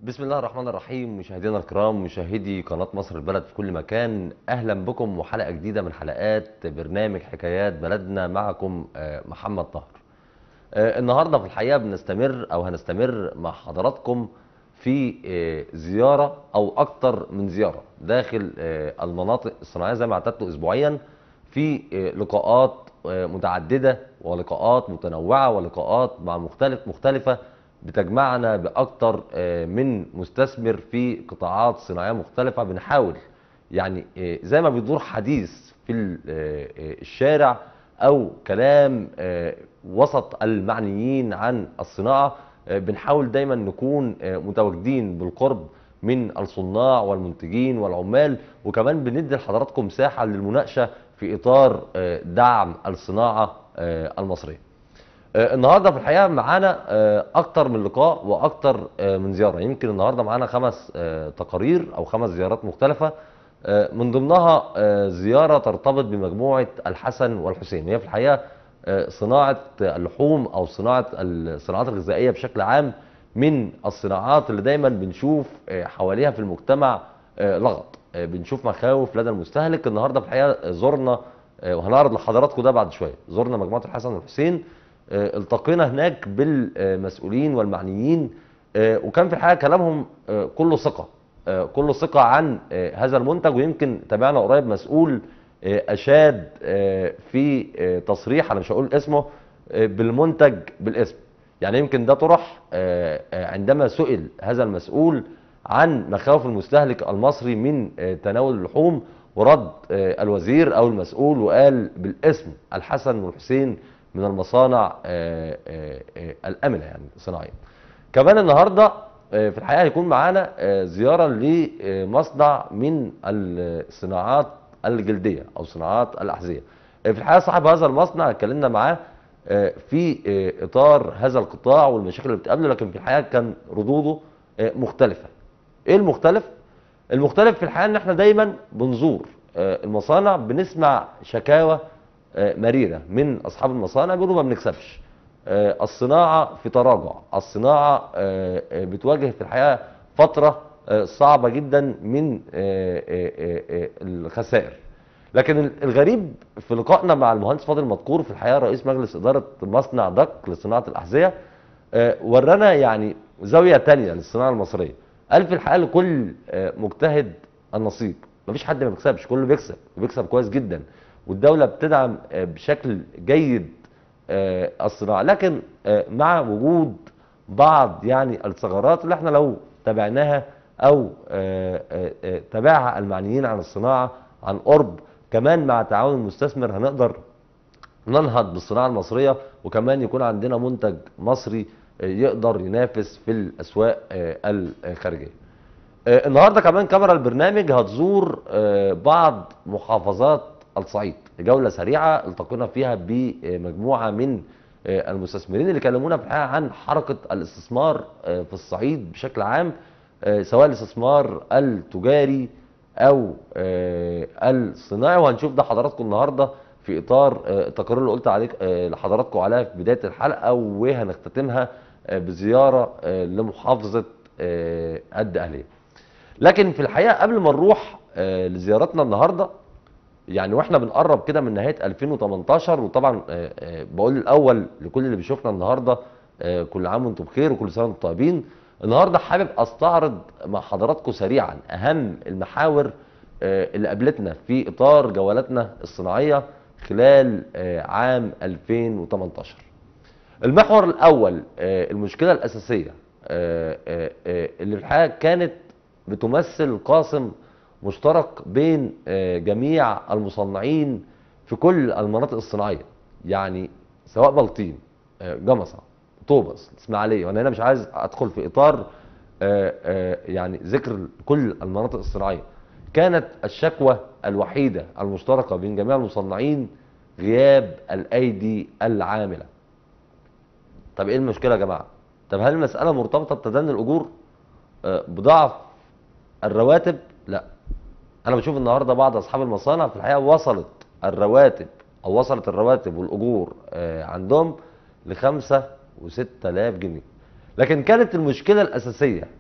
بسم الله الرحمن الرحيم مشاهدينا الكرام مشاهدي قناة مصر البلد في كل مكان أهلا بكم وحلقة جديدة من حلقات برنامج حكايات بلدنا معكم آه، محمد طاهر آه، النهاردة في الحقيقة بنستمر أو هنستمر مع حضراتكم في آه، زيارة أو أكتر من زيارة داخل آه، المناطق الصناعية زي ما اعتدتوا أسبوعيا في آه، لقاءات آه، متعددة ولقاءات متنوعة ولقاءات مع مختلف مختلفة بتجمعنا بأكتر آه، من مستثمر في قطاعات صناعية مختلفة بنحاول يعني آه، زي ما بيدور حديث في ال- آه، آه، الشارع أو كلام آه، وسط المعنيين عن الصناعة آه، بنحاول دايما نكون آه، متواجدين بالقرب من الصناع والمنتجين والعمال وكمان بندي لحضراتكم مساحة للمناقشة في إطار آه، دعم الصناعة آه، المصرية آه، النهارده في الحقيقه معانا آه، اكتر من لقاء واكتر آه، من زياره يمكن النهارده معانا خمس آه، تقارير او خمس زيارات مختلفه آه، من ضمنها آه، زياره ترتبط بمجموعه الحسن والحسين هي في الحقيقه آه، صناعه اللحوم او صناعه الصناعات الغذائيه بشكل عام من الصناعات اللي دايما بنشوف آه، حواليها في المجتمع آه، لغط آه، بنشوف مخاوف لدى المستهلك النهارده في الحقيقه زرنا آه، وهنعرض لحضراتكم ده بعد شويه زرنا مجموعه الحسن والحسين آه، التقينا هناك بالمسؤولين والمعنيين آه، وكان في الحقيقه كلامهم آه، كله ثقه آه، كله ثقه عن آه، هذا المنتج ويمكن تابعنا قريب مسؤول آه، اشاد آه، في آه، تصريح انا مش هقول اسمه آه، بالمنتج بالاسم يعني يمكن ده طرح آه، آه، عندما سئل هذا المسؤول عن مخاوف المستهلك المصري من آه، تناول اللحوم ورد آه، الوزير او المسؤول وقال بالاسم الحسن والحسين من المصانع آه، آه، آه، الامنه يعني صناعيا. كمان النهارده آه، في الحقيقه هيكون معانا آه، زياره لمصنع من الصناعات الجلديه او صناعات الاحذيه. آه، في الحقيقه صاحب هذا المصنع اتكلمنا معاه آه، في آه، اطار هذا القطاع والمشاكل اللي بتقابله لكن في الحقيقه كان ردوده آه، مختلفه. ايه المختلف؟ المختلف في الحقيقه ان احنا دايما بنزور آه، المصانع بنسمع شكاوى آه، مريره من اصحاب المصانع بيقولوا ما بنكسبش آه، الصناعه في تراجع الصناعه آه، آه، بتواجه في الحقيقه فتره آه، صعبه جدا من آه، آه، آه، آه، الخسائر لكن الغريب في لقائنا مع المهندس فاضل مذكور في الحقيقه رئيس مجلس اداره مصنع دك لصناعه الاحذيه آه، ورانا يعني زاويه تانية للصناعه المصريه قال في الحقيقه لكل آه، مجتهد النصيب مفيش حد ما بيكسبش كله بيكسب وبيكسب كويس جدا والدوله بتدعم آه، بشكل جيد آه، الصناعه لكن آه، مع وجود بعض يعني الثغرات اللي احنا لو تابعناها او آه، آه، آه، تابعها المعنيين عن الصناعه عن قرب كمان مع تعاون المستثمر هنقدر ننهض بالصناعه المصريه وكمان يكون عندنا منتج مصري آه، يقدر ينافس في الاسواق آه، الخارجيه. آه، النهارده كمان كاميرا البرنامج هتزور آه، بعض محافظات الصعيد جوله سريعه التقينا فيها بمجموعه من آه، المستثمرين اللي كلمونا في الحقيقه عن حركه الاستثمار آه، في الصعيد بشكل عام آه، سواء الاستثمار التجاري او آه، الصناعي وهنشوف ده حضراتكم النهارده في اطار آه، التقارير اللي قلت عليك آه، لحضراتكم عليها في بدايه الحلقه وهنختتمها آه، بزياره آه، لمحافظه آه، الدقهليه. لكن في الحقيقه قبل ما نروح آه، لزيارتنا النهارده يعني واحنا بنقرب كده من نهايه 2018 وطبعا آه، آه، بقول الاول لكل اللي بيشوفنا النهارده آه، كل عام وانتم بخير وكل سنه وانتم طيبين النهارده حابب استعرض مع حضراتكم سريعا اهم المحاور آه، اللي قابلتنا في اطار جولاتنا الصناعيه خلال آه، عام 2018 المحور الاول آه، المشكله الاساسيه آه، آه، آه، اللي في الحقيقه كانت بتمثل قاسم مشترك بين آه، جميع المصنعين في كل المناطق الصناعيه يعني سواء بلطيم آه، جمصه طوبس اسماعيليه وانا هنا مش عايز ادخل في اطار آه، آه، يعني ذكر كل المناطق الصناعيه كانت الشكوى الوحيده المشتركه بين جميع المصنعين غياب الايدي العامله طب ايه المشكله يا جماعه طب هل المساله مرتبطه بتدني الاجور آه، بضعف الرواتب لا انا بشوف النهارده بعض اصحاب المصانع في الحقيقه وصلت الرواتب او وصلت الرواتب والاجور آه، عندهم لخمسة وستة آلاف جنيه لكن كانت المشكله الاساسيه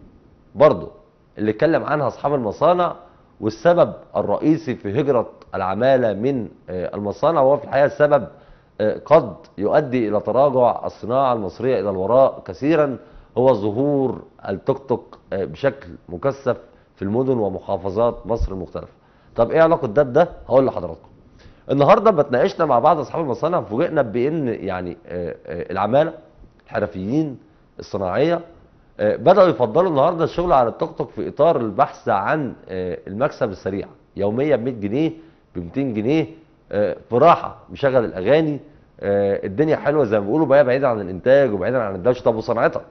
برضه اللي اتكلم عنها اصحاب المصانع والسبب الرئيسي في هجره العماله من آه، المصانع وهو في الحقيقه السبب آه، قد يؤدي الى تراجع الصناعه المصريه الى الوراء كثيرا هو ظهور التوك توك آه، بشكل مكثف في المدن ومحافظات مصر المختلفه. طب ايه علاقه ده بده؟ هقول لحضراتكم. النهارده بتناقشنا مع بعض اصحاب المصانع فوجئنا بان يعني آه، آه، العماله الحرفيين الصناعيه آه، بداوا يفضلوا النهارده الشغل على التوك توك في اطار البحث عن آه، المكسب السريع يوميا ب 100 جنيه ب 200 جنيه آه، في راحه مشغل الاغاني آه، الدنيا حلوه زي ما بيقولوا بقى بعيدا عن الانتاج وبعيدا عن الدوشه طب وصنعتك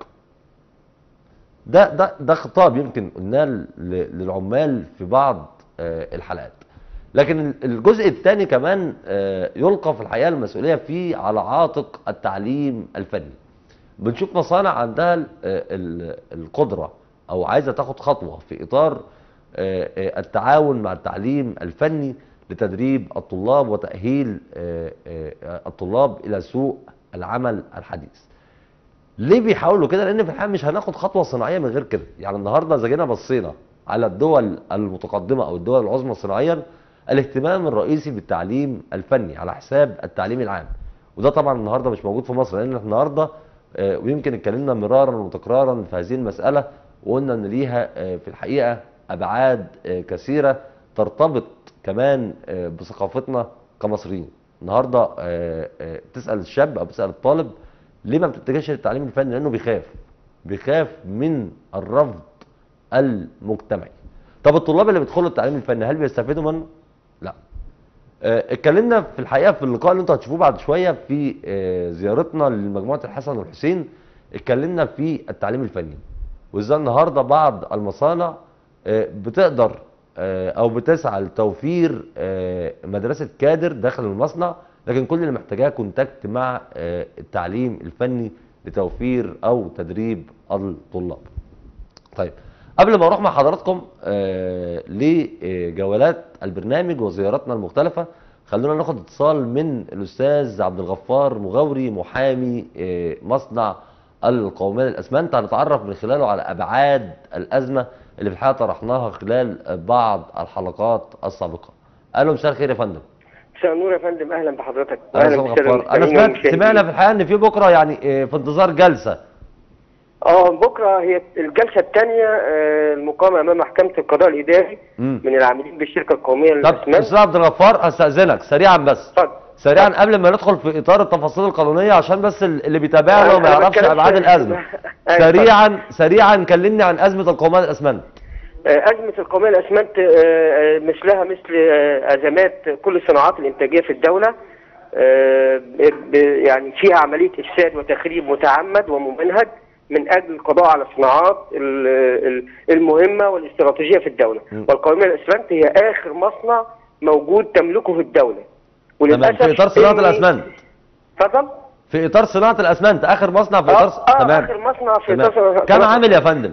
ده ده ده خطاب يمكن قلناه ل- للعمال في بعض آه، الحلقات لكن الجزء الثاني كمان آه، يلقى في الحقيقه المسؤوليه فيه على عاتق التعليم الفني بنشوف مصانع عندها ال- ال- القدره او عايزه تاخد خطوه في اطار آه، آه، التعاون مع التعليم الفني لتدريب الطلاب وتاهيل آه، آه، الطلاب الى سوق العمل الحديث ليه بيحاولوا كده لان في الحقيقه مش هناخد خطوه صناعيه من غير كده يعني النهارده اذا جينا بصينا على الدول المتقدمه او الدول العظمى صناعيا الاهتمام الرئيسي بالتعليم الفني على حساب التعليم العام وده طبعا النهارده مش موجود في مصر لان النهارده آه، ويمكن اتكلمنا مرارا وتكرارا في هذه المساله وقلنا ان ليها آه، في الحقيقه ابعاد آه، كثيره ترتبط كمان آه، بثقافتنا كمصريين النهارده آه، آه، تسال الشاب او تسال الطالب ليه ما بتتجهش للتعليم الفني لانه بيخاف بيخاف من الرفض المجتمعي طب الطلاب اللي بيدخلوا التعليم الفني هل بيستفيدوا منه لا آه، اتكلمنا في الحقيقه في اللقاء اللي انتوا هتشوفوه بعد شويه في آه، زيارتنا لمجموعه الحسن والحسين اتكلمنا في التعليم الفني وازاي النهارده بعض المصانع آه، بتقدر آه، او بتسعى لتوفير آه، مدرسه كادر داخل المصنع لكن كل اللي محتاجاه كونتاكت مع آه، التعليم الفني لتوفير او تدريب الطلاب. طيب قبل ما اروح مع حضراتكم آه لجولات البرنامج وزياراتنا المختلفه خلونا ناخد اتصال من الاستاذ عبد الغفار مغاوري محامي آه مصنع القوميه للاسمنت هنتعرف من خلاله على ابعاد الازمه اللي في الحقيقه طرحناها خلال بعض الحلقات السابقه. الو مساء الخير يا فندم. مساء النور يا فندم اهلا بحضرتك اهلا بالسادة غفار انا المستمعين سمعت والمشاهدين. سمعنا في الحقيقه ان في بكره يعني آه، في انتظار جلسه اه بكره هي الجلسه الثانيه المقامه امام محكمه القضاء الاداري مم. من العاملين بالشركه القوميه طب للاسمنت استاذ عبد الغفار استاذنك سريعا بس اتفضل سريعا قبل ما ندخل في اطار التفاصيل القانونيه عشان بس ال- اللي بيتابعنا أنا- وما أنا يعرفش بتكلمش- ابعاد الازمه أيوة، سريعا سريعا كلمني عن ازمه القوميه الاسمنت آه، ازمه القوميه للاسمنت آه، آه، مثلها مثل آه، ازمات كل الصناعات الانتاجيه في الدوله آه، ب- ب- يعني فيها عمليه افساد وتخريب متعمد وممنهج من اجل القضاء على الصناعات ال- ال- المهمه والاستراتيجيه في الدوله م. والقوميه للاسمنت هي اخر مصنع موجود تملكه في الدوله تمام في اطار صناعه إن- الاسمنت اتفضل في اطار صناعه الاسمنت اخر مصنع في اه اطار آه، تمام اخر مصنع في تمام اطار كم عامل يا فندم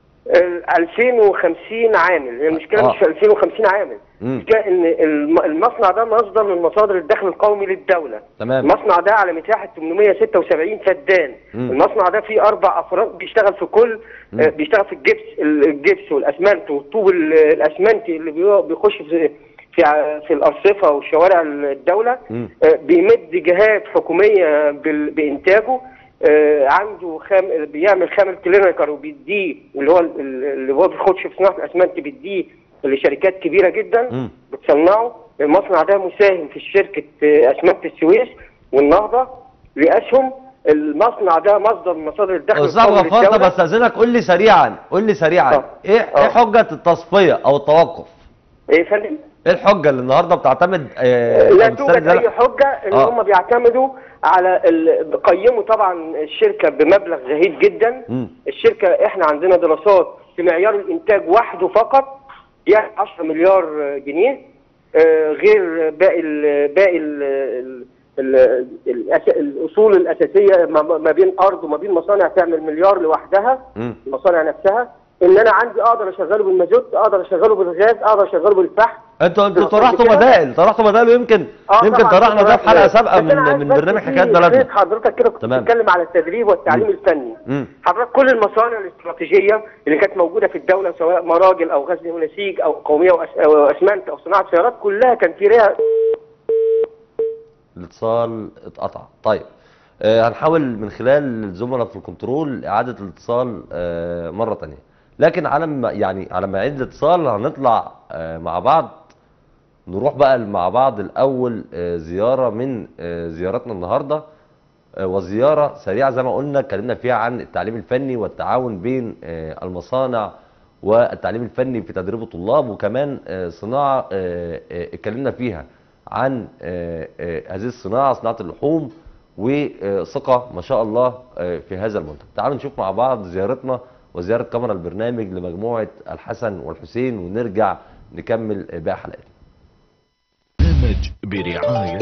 ال 2050 عامل هي المشكله آه. مش في 2050 عامل مم. المشكله ان الم- المصنع ده مصدر من مصادر الدخل القومي للدوله تمام المصنع ده على مساحه 876 فدان مم. المصنع ده فيه اربع افراد بيشتغل في كل مم. آه، بيشتغل في الجبس ال- الجبس والاسمنت والطوب ال- الاسمنتي اللي بي- بيخش في في ع- في الارصفه وشوارع الدوله مم. آه، بيمد جهات حكوميه بال- بانتاجه آه، عنده خام بيعمل خام الكلينيكر وبيديه اللي هو ال- ال- اللي هو بيخش في صناعه الاسمنت بيديه لشركات كبيره جدا مم. بتصنعه المصنع ده مساهم في شركه آه، اسمنت السويس والنهضه لاسهم المصنع ده مصدر من مصادر الدخل استاذ القومي غفار طب للدوله استاذنك قول لي سريعا قول لي سريعا آه. ايه آه. ايه حجه التصفيه او التوقف ايه يا فندم؟ ايه الحجه اللي النهارده بتعتمد آه، لا أو بتستند توجد على- اي حجه ان آه. هم بيعتمدوا على ال... قيموا طبعا الشركه بمبلغ زهيد جدا مم. الشركه احنا عندنا دراسات في معيار الانتاج وحده فقط يعني 10 مليار جنيه آه، غير باقي ال... باقي ال... ال... ال... الأس... الاصول الاساسيه ما ما بين ارض وما بين مصانع تعمل مليار لوحدها مم. المصانع نفسها ان انا عندي اقدر اشغله بالمازوت اقدر اشغله بالغاز اقدر اشغله بالفحم انتوا انتوا بالظبط طرحتوا كده. بدائل طرحتوا بدائل ويمكن آه يمكن طبعاً طرحنا ده في حلقه بس سابقه أنا عايز من من بس برنامج في حكايات ريت بلدنا حضرتك كده كنت تمام. بتتكلم على التدريب والتعليم الفني مم. حضرتك كل المصانع الاستراتيجيه اللي كانت موجوده في الدوله سواء مراجل او غزل ونسيج او قوميه وأس- أو اسمنت او صناعه سيارات كلها كان في ليها الاتصال اتقطع طيب آه هنحاول من خلال الزملاء في الكنترول اعاده الاتصال آه مره تانية لكن على ما يعني على ما يعيد الاتصال هنطلع آه مع بعض نروح بقى مع بعض الاول آه زياره من آه زيارتنا النهارده آه وزياره سريعه زي ما قلنا اتكلمنا فيها عن التعليم الفني والتعاون بين آه المصانع والتعليم الفني في تدريب الطلاب وكمان آه صناعه آه آه اتكلمنا فيها عن آه آه هذه الصناعه صناعه اللحوم وثقه ما شاء الله آه في هذا المنتج. تعالوا نشوف مع بعض زيارتنا وزياره كاميرا البرنامج لمجموعه الحسن والحسين ونرجع نكمل آه، باقي حلقتنا. برنامج برعاية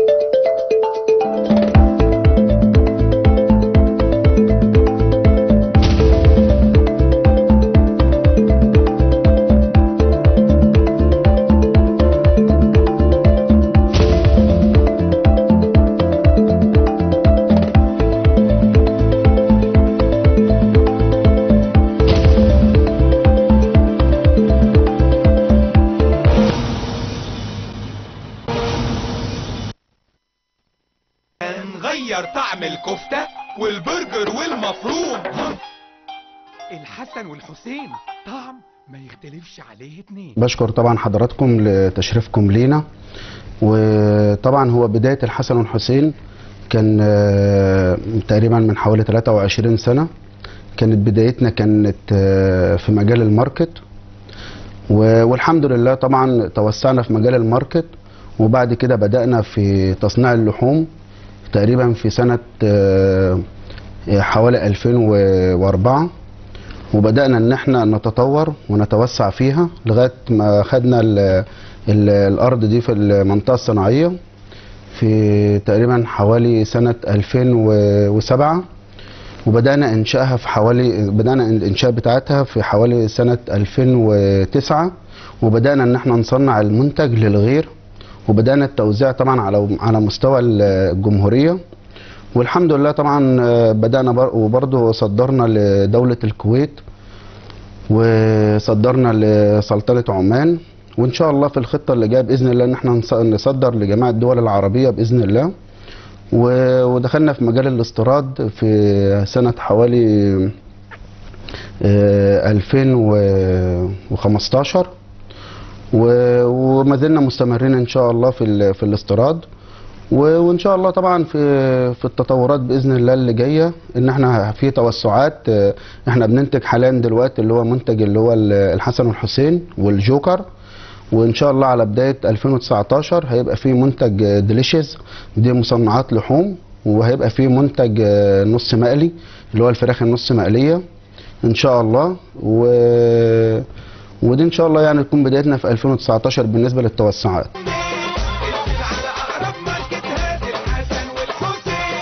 نغير طعم الكفتة والبرجر والمفروم الحسن والحسين طعم ما يختلفش عليه اتنين بشكر طبعا حضراتكم لتشريفكم لينا وطبعا هو بداية الحسن والحسين كان آه، تقريبا من حوالي 23 سنة كانت بدايتنا كانت آه، في مجال الماركت و- والحمد لله طبعا توسعنا في مجال الماركت وبعد كده بدأنا في تصنيع اللحوم تقريبا في سنة آه، حوالي 2004 وبدأنا ان احنا نتطور ونتوسع فيها لغاية ما خدنا ال ال الارض دي في المنطقة الصناعية في تقريبا حوالي سنة 2007 وبدأنا انشائها في حوالي بدأنا الانشاء بتاعتها في حوالي سنة 2009 وبدأنا ان احنا نصنع المنتج للغير وبدأنا التوزيع طبعا على على مستوى الجمهورية والحمد لله طبعا آه، بدأنا بر- وبرضه صدرنا لدولة الكويت وصدرنا لسلطنة عمان وإن شاء الله في الخطة اللي جاية بإذن الله إن احنا نص- نصدر لجميع الدول العربية بإذن الله و- ودخلنا في مجال الاستيراد في سنة حوالي آه، 2015 و- وما زلنا مستمرين ان شاء الله في ال- في الاستيراد و- وان شاء الله طبعا في في التطورات باذن الله اللي جايه ان احنا في توسعات آه، احنا بننتج حاليا دلوقتي اللي هو منتج اللي هو ال- الحسن والحسين والجوكر وان شاء الله على بدايه 2019 هيبقى في منتج آه، ديليشيز دي مصنعات لحوم وهيبقى في منتج آه، نص مقلي اللي هو الفراخ النص مقليه ان شاء الله و ودي ان شاء الله يعني تكون بدايتنا في 2019 بالنسبه للتوسعات على أقرب مسجد هات الحسن والحسين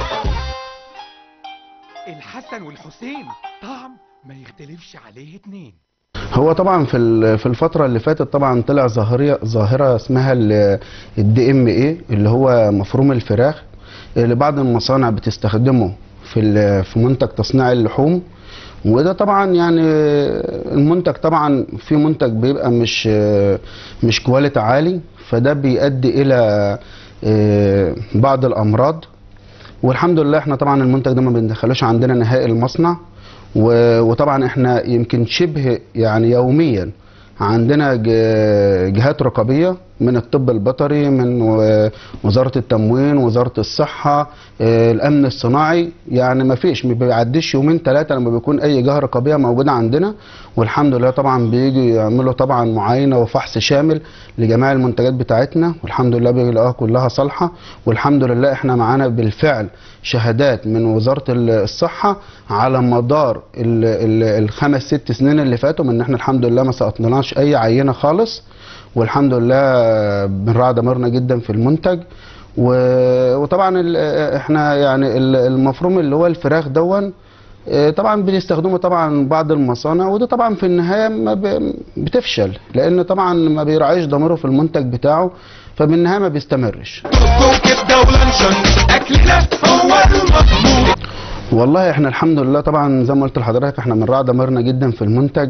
الحسن والحسين طعم ما يختلفش عليه اتنين هو طبعا في ال- في الفتره اللي فاتت طبعا طلع ظاهره ظاهره اسمها الدي ام اي اللي هو مفروم الفراخ اللي بعض المصانع بتستخدمه في ال- في منتج تصنيع اللحوم وده طبعا يعني المنتج طبعا في منتج بيبقى مش مش كواليتي عالي فده بيؤدي الى آه، بعض الامراض والحمد لله احنا طبعا المنتج ده ما بندخلوش عندنا نهائي المصنع و- وطبعا احنا يمكن شبه يعني يوميا عندنا ج- جهات رقابيه من الطب البيطري من و- وزاره التموين وزاره الصحه آه، الامن الصناعي يعني ما فيش ما بيعديش يومين ثلاثه لما بيكون اي جهه رقابيه موجوده عندنا والحمد لله طبعا بيجي يعملوا طبعا معاينه وفحص شامل لجميع المنتجات بتاعتنا والحمد لله بيلاقوها كلها صالحه والحمد لله احنا معانا بالفعل شهادات من وزاره ال- الصحه على مدار ال- ال- الخمس ست سنين اللي فاتوا من ان احنا الحمد لله ما سقطناش اي عينه خالص والحمد لله بنراعي ضميرنا جدا في المنتج و- وطبعا ال- احنا يعني ال- المفروم اللي هو الفراخ دون آه، طبعا بيستخدموا طبعا بعض المصانع وده طبعا في النهايه ما ب- بتفشل لان طبعا ما بيراعيش ضميره في المنتج بتاعه فبالنهايه ما بيستمرش كبده ولانشون اكلنا هو المضمون والله احنا الحمد لله طبعا زي ما قلت لحضرتك احنا بنراعي ضميرنا جدا في المنتج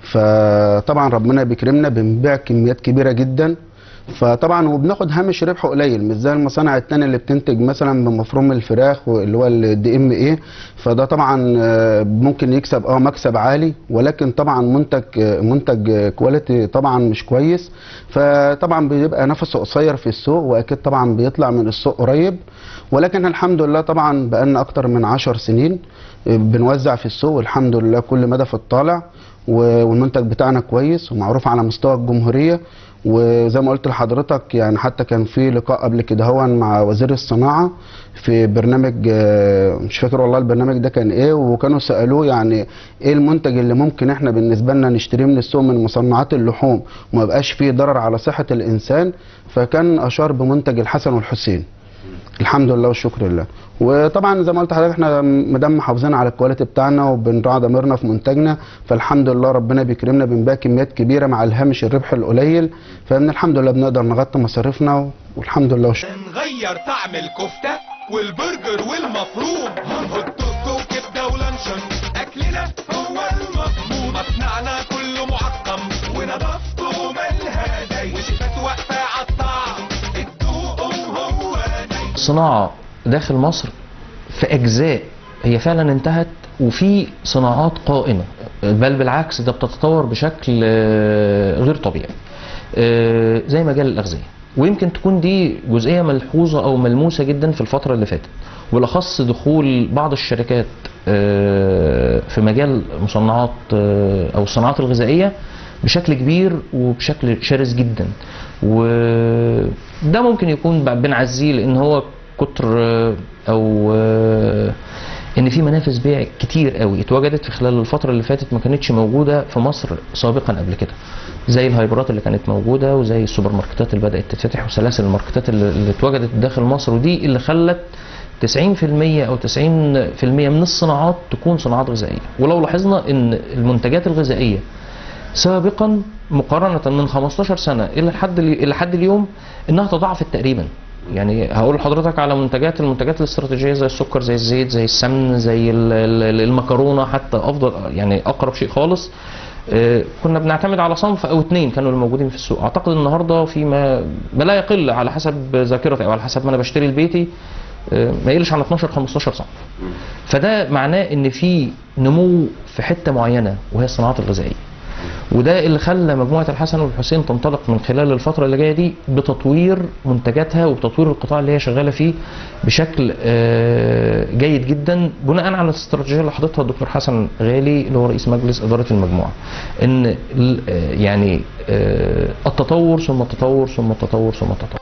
فطبعا ربنا بيكرمنا بنبيع كميات كبيره جدا فطبعا وبناخد هامش ربح قليل مش زي المصانع التانية اللي بتنتج مثلا بمفروم الفراخ اللي هو الدي ام ايه فده طبعا آه، ممكن يكسب اه مكسب عالي ولكن طبعا منتج آه، منتج آه، كواليتي طبعا مش كويس فطبعا بيبقى نفسه قصير في السوق واكيد طبعا بيطلع من السوق قريب ولكن الحمد لله طبعا بقالنا اكتر من عشر سنين آه، بنوزع في السوق والحمد لله كل مدى في الطالع و- والمنتج بتاعنا كويس ومعروف على مستوى الجمهوريه وزي ما قلت لحضرتك يعني حتى كان في لقاء قبل كده هو مع وزير الصناعه في برنامج آه، مش فاكر والله البرنامج ده كان ايه وكانوا سالوه يعني ايه المنتج اللي ممكن احنا بالنسبه لنا نشتريه من السوق من مصنعات اللحوم وما يبقاش فيه ضرر على صحه الانسان فكان اشار بمنتج الحسن والحسين الحمد لله والشكر لله وطبعا زي ما قلت لحضرتك احنا مدام محافظين على الكواليتي بتاعنا وبنراعي ضميرنا في منتجنا فالحمد لله ربنا بيكرمنا بنبيع كميات كبيره مع الهامش الربح القليل فمن الحمد لله بنقدر نغطي مصاريفنا والحمد لله والشكر نغير طعم الكفتة والبرجر والمفروم هوت دوج وكبدة ولانشون أكلنا هو المضمون مصنعنا كله معقم ونظافته مالها داي وشفات واقفة عالطعم الدوق هو داي الصناعة داخل مصر في أجزاء هي فعلا انتهت وفي صناعات قائمة بل بالعكس ده بتتطور بشكل آه، غير طبيعي آه، زي مجال الأغذية ويمكن تكون دي جزئية ملحوظة أو ملموسة جدا في الفترة اللي فاتت بالأخص دخول بعض الشركات آه، في مجال مصنعات آه، أو الصناعات الغذائية بشكل كبير وبشكل شرس جدا وده ممكن يكون ب- بنعزيه لان هو كتر آه، او آه، ان في منافذ بيع كتير قوي اتوجدت في خلال الفتره اللي فاتت ما كانتش موجوده في مصر سابقا قبل كده زي الهايبرات اللي كانت موجوده وزي السوبر ماركتات اللي بدات تتفتح وسلاسل الماركتات اللي اللي اتوجدت داخل مصر ودي اللي خلت 90% او 90% من الصناعات تكون صناعات غذائيه ولو لاحظنا ان المنتجات الغذائيه سابقا مقارنة من 15 سنة إلى حد إلى حد اليوم إنها تضاعفت تقريبا يعني هقول لحضرتك على منتجات المنتجات الاستراتيجية زي السكر زي الزيت زي السمن زي ال- ال- المكرونة حتى أفضل يعني أقرب شيء خالص آه، كنا بنعتمد على صنف او اثنين كانوا الموجودين في السوق اعتقد النهارده فيما ما لا يقل على حسب ذاكرتي او على حسب ما انا بشتري لبيتي آه، ما يقلش عن 12 15 صنف فده معناه ان في نمو في حته معينه وهي الصناعات الغذائيه وده اللي خلى مجموعه الحسن والحسين تنطلق من خلال الفتره اللي جايه دي بتطوير منتجاتها وبتطوير القطاع اللي هي شغاله فيه بشكل آه، جيد جدا بناء على الاستراتيجيه اللي حاططها الدكتور حسن غالي اللي هو رئيس مجلس اداره المجموعه ان ال- آه، يعني آه، التطور ثم التطور ثم التطور ثم التطور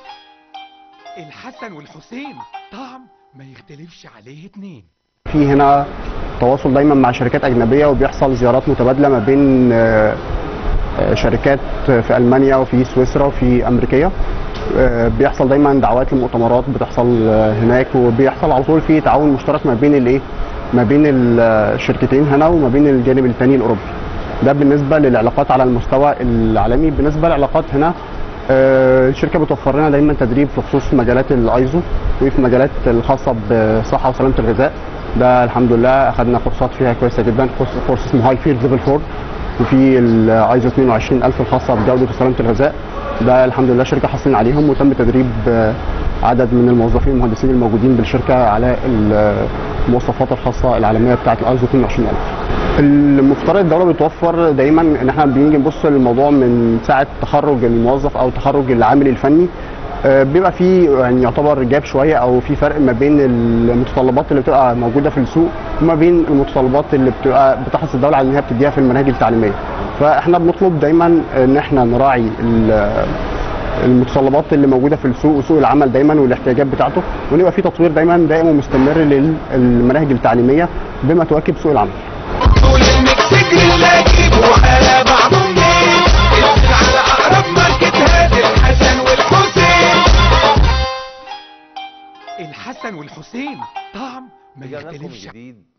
الحسن والحسين طعم ما يختلفش عليه اتنين في هنا تواصل دايما مع شركات اجنبيه وبيحصل زيارات متبادله ما بين آه، آه، شركات في المانيا وفي سويسرا وفي امريكيه آه، بيحصل دايما دعوات لمؤتمرات بتحصل آه، هناك وبيحصل على طول في تعاون مشترك ما بين الايه ما بين ال- الشركتين هنا وما بين الجانب الثاني الاوروبي ده بالنسبه للعلاقات على المستوى العالمي بالنسبه للعلاقات هنا آه، الشركه بتوفر لنا دايما تدريب في خصوص مجالات الايزو وفي مجالات الخاصه بصحه وسلامه الغذاء ده الحمد لله اخذنا كورسات فيها كويسه جدا كورس كورس اسمه هاي فيلد ليفل 4 وفي الايزو 22000 الخاصه بجوده وسلامه الغذاء ده الحمد لله شركه حاصلين عليهم وتم تدريب آه، عدد من الموظفين المهندسين الموجودين بالشركه على المواصفات الخاصه العالميه بتاعه الايزو 22000 المفترض الدوله بتوفر دايما ان احنا بنيجي نبص للموضوع من ساعه تخرج الموظف او تخرج العامل الفني آه، بيبقى في يعني يعتبر جاب شويه او في فرق ما بين المتطلبات اللي بتبقى موجوده في السوق وما بين المتطلبات اللي بتبقى بتحرص الدوله على ان هي بتديها في المناهج التعليميه فاحنا بنطلب دايما ان احنا نراعي ال- المتطلبات اللي موجوده في السوق وسوق العمل دايما والاحتياجات بتاعته ونبقى في تطوير دايما دائم ومستمر للمناهج التعليمية بما تواكب سوق العمل طول المكس جريلاكي وعلى بعضه منين ادخل على اقرب ماركت هات الحسن والحسين الحسن والحسين طعم ما رجعنا لكم من يختلفش جديد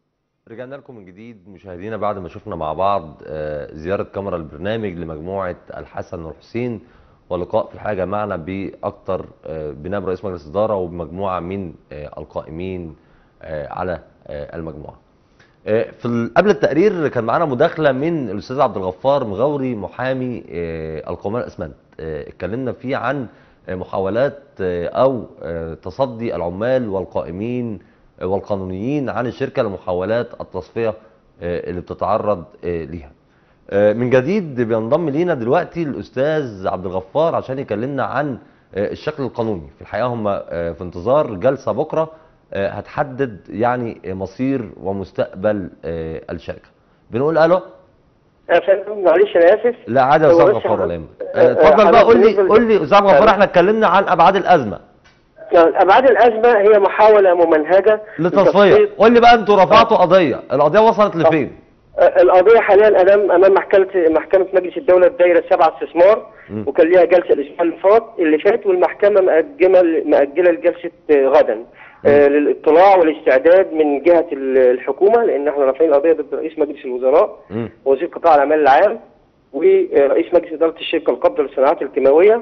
رجعنا لكم من جديد مشاهدينا بعد ما شفنا مع بعض آه، زيارة كاميرا البرنامج لمجموعة الحسن والحسين ولقاء في الحقيقة معنا بأكتر آه، بنائب رئيس مجلس إدارة وبمجموعة من آه، القائمين آه، على آه، المجموعة آه، في ال- قبل التقرير كان معانا مداخلة من الأستاذ عبد الغفار مغوري محامي آه، القومية الأسمنت آه، اتكلمنا فيه عن آه، محاولات آه، أو آه، تصدي العمال والقائمين آه، والقانونيين عن الشركة لمحاولات التصفية آه، اللي بتتعرض آه، ليها آه، من جديد بينضم لينا دلوقتي الأستاذ عبد الغفار عشان يكلمنا عن آه، الشكل القانوني في الحقيقة هم آه، في انتظار جلسة بكرة آه، هتحدد يعني آه، مصير ومستقبل آه، الشركة بنقول الو يا فندم معلش انا اسف لا عادي يا هو استاذ بس غفار حضرتك- ولا يهمك آه، آه، اتفضل حضرتك بقى قول لي بالنسبة ل- قول لي استاذ غفار آه. احنا اتكلمنا عن ابعاد الازمه ابعاد الازمه هي محاوله ممنهجه للتصفيه قول لي بقى انتوا رفعتوا قضيه القضيه وصلت لفين آه، القضيه حاليا امام امام محكمه محكمه مجلس الدوله الدائره السبعه استثمار مم. وكان ليها جلسه الاسبوع اللي فات اللي فات والمحكمه مأجمه مأجله لجلسه آه، غدا آه، للاطلاع والاستعداد من جهه ال- الحكومه لان احنا رافعين قضيه ضد رئيس مجلس الوزراء مم. وزير قطاع الاعمال العام ورئيس مجلس اداره الشركه القابضه للصناعات الكيماويه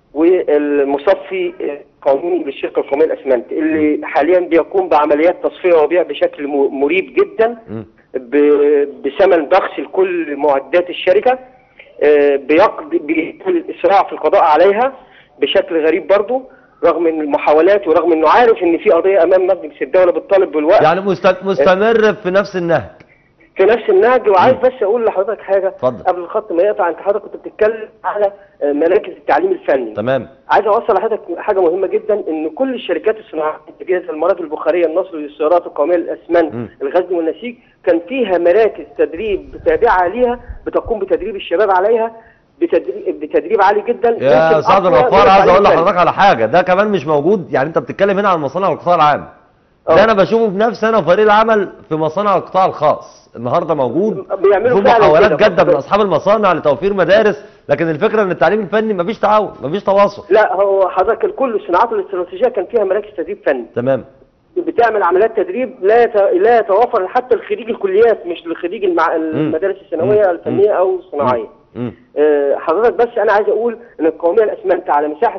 والمصفي القانوني للشركه القوميه الاسمنت اللي حاليا بيقوم بعمليات تصفيه وبيع بشكل م- مريب جدا مم. ب- بثمن ضخس لكل معدات الشركه آه، بيقضي بيقول الاسراع في القضاء عليها بشكل غريب برضه رغم من المحاولات ورغم انه عارف ان في قضيه امام مجلس الدوله بتطالب بالوقت يعني مست- مستمر في نفس النهج في نفس النهج وعايز بس اقول لحضرتك حاجه اتفضل. قبل الخط ما يقطع انت حضرتك كنت بتتكلم على آه، مراكز التعليم الفني تمام عايز اوصل لحضرتك حاجه مهمه جدا ان كل الشركات الصناعيه زي المراكز البخاريه النصر للسيارات القوميه مم. للاسمنت الغزل والنسيج كان فيها مراكز تدريب تابعه ليها بتقوم بتدريب الشباب عليها بتدريب, بتدريب عالي جدا يا يمكن سعد أقوى الغفار من عايز اقول التعليم الفني. لحضرتك على حاجه ده كمان مش موجود يعني انت بتتكلم هنا عن مصانع القطاع العام ده آه. انا بشوفه بنفسي انا وفريق العمل في مصانع القطاع الخاص النهارده موجود بيعملوا في فعلا محاولات كده. جاده من اصحاب المصانع لتوفير مدارس لكن الفكره ان التعليم الفني مفيش تعاون مفيش تواصل لا هو حضرتك كل الصناعات الاستراتيجيه كان فيها مراكز تدريب فني تمام بتعمل عمليات تدريب لا يت... لا يتوافر حتى لخريج الكليات مش لخريج المع... المدارس الثانويه مم. الفنيه او الصناعيه مم. آه، حضرتك بس انا عايز اقول ان القوميه الاسمنت على مساحه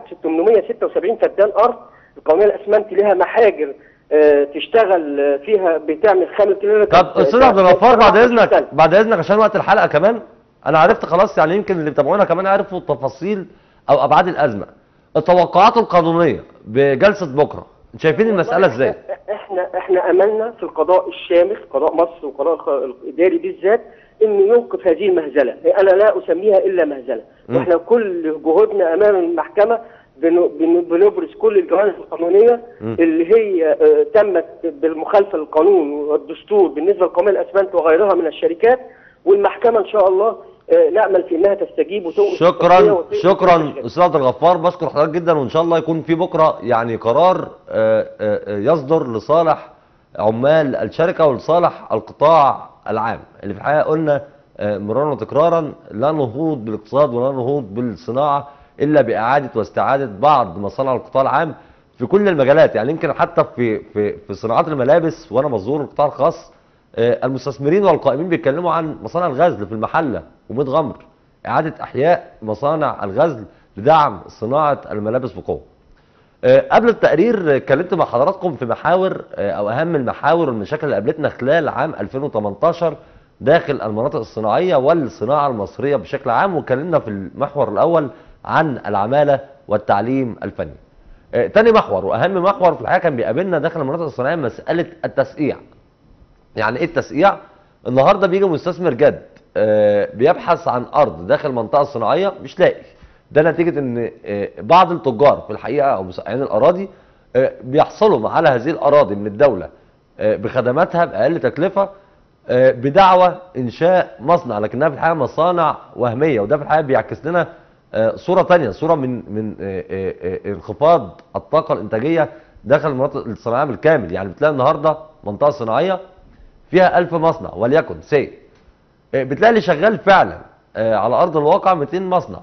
876 فدان ارض القوميه الاسمنت لها محاجر آه، تشتغل آه، فيها بتعمل خامل كيلو طب استاذ عبد الغفار بعد اذنك بعد اذنك عشان وقت الحلقه كمان انا عرفت خلاص يعني يمكن اللي بيتابعونا كمان عرفوا تفاصيل او ابعاد الازمه التوقعات القانونيه بجلسه بكره شايفين المساله ازاي احنا احنا املنا في القضاء الشامل قضاء مصر وقضاء الخ- الاداري بالذات انه يوقف هذه المهزله انا لا اسميها الا مهزله مم. واحنا كل جهودنا امام المحكمه بن- بن- بنبرز كل الجوانب القانونيه مم. اللي هي آه، تمت بالمخالفه للقانون والدستور بالنسبه لقوميه الاسمنت وغيرها من الشركات والمحكمه ان شاء الله آه، نامل في انها تستجيب وتوقف التصفية شكرا وتوقف شكرا الشركات. استاذ عبد الغفار بشكر حضرتك جدا وان شاء الله يكون في بكره يعني قرار آه، آه، آه، يصدر لصالح عمال الشركه ولصالح القطاع العام اللي في الحقيقه قلنا آه، مرارا وتكرارا لا نهوض بالاقتصاد ولا نهوض بالصناعه الا باعاده واستعاده بعض مصانع القطاع العام في كل المجالات يعني يمكن حتى في في في صناعات الملابس وانا بزور القطاع الخاص آه، المستثمرين والقائمين بيتكلموا عن مصانع الغزل في المحله وميت غمر اعاده احياء مصانع الغزل لدعم صناعه الملابس بقوه. آه، قبل التقرير آه، اتكلمت مع حضراتكم في محاور آه، او اهم المحاور والمشاكل اللي قابلتنا خلال عام 2018 داخل المناطق الصناعيه والصناعه المصريه بشكل عام واتكلمنا في المحور الاول عن العماله والتعليم الفني. آه، تاني محور واهم محور في الحقيقه كان بيقابلنا داخل المناطق الصناعيه مساله التسقيع. يعني ايه التسقيع؟ النهارده بيجي مستثمر جد آه، بيبحث عن ارض داخل المنطقه الصناعيه مش لاقي ده نتيجه ان آه، بعض التجار في الحقيقه او مسقعين الاراضي آه، بيحصلوا على هذه الاراضي من الدوله آه، بخدماتها باقل تكلفه آه، بدعوى انشاء مصنع لكنها في الحقيقه مصانع وهميه وده في الحقيقه بيعكس لنا آه، صوره تانية صوره من من آه، آه، آه، انخفاض الطاقه الانتاجيه داخل المناطق الصناعيه بالكامل يعني بتلاقي النهارده منطقه صناعيه فيها 1000 مصنع وليكن سي بتلاقي اللي شغال فعلا آه، على ارض الواقع 200 مصنع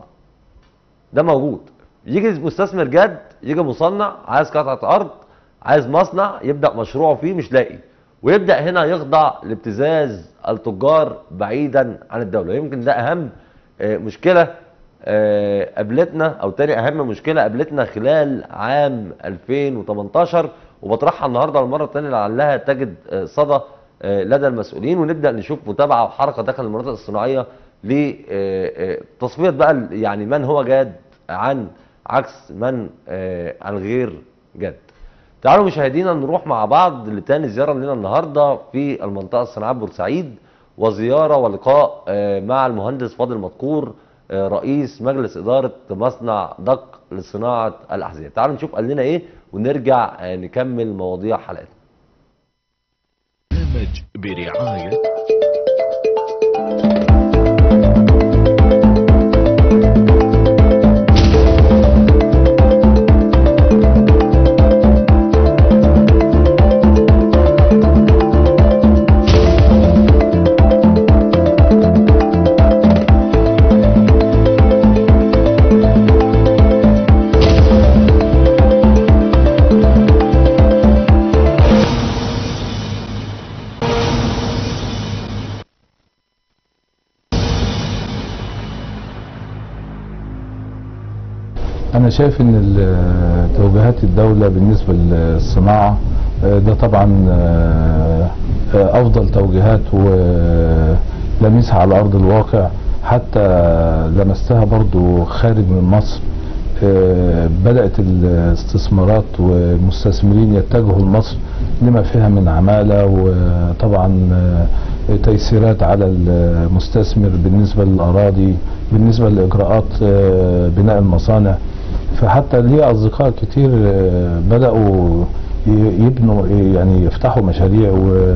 ده موجود يجي مستثمر جاد يجي مصنع عايز قطعه ارض عايز مصنع يبدا مشروعه فيه مش لاقي ويبدا هنا يخضع لابتزاز التجار بعيدا عن الدوله يمكن ده اهم آه، مشكله آه، قابلتنا او تاني اهم مشكله قابلتنا خلال عام 2018 وبطرحها النهارده للمره الثانيه لعلها تجد آه، صدى آه، لدى المسؤولين ونبدا نشوف متابعه وحركه داخل المناطق الصناعيه لتصفيه بقى ال- يعني من هو جاد عن عكس من آه، عن غير جاد. تعالوا مشاهدينا نروح مع بعض لتاني زياره لنا النهارده في المنطقه الصناعيه بورسعيد وزياره ولقاء آه، مع المهندس فاضل مذكور آه، رئيس مجلس اداره مصنع دق لصناعه الاحذيه. تعالوا نشوف قال لنا ايه ونرجع آه، نكمل مواضيع حلقتنا. برنامج برعاية أنا شايف إن ال- توجيهات الدولة بالنسبة للصناعة آه، ده طبعا آه، آه، أفضل توجيهات ولمسها على أرض الواقع حتى لمستها برضو خارج من مصر آه، بدأت الاستثمارات والمستثمرين يتجهوا لمصر لما فيها من عمالة وطبعا آه، تيسيرات على المستثمر بالنسبة للأراضي بالنسبة لإجراءات آه، بناء المصانع فحتى لي أصدقاء كتير آه، بدأوا ي- يبنوا يعني يفتحوا مشاريع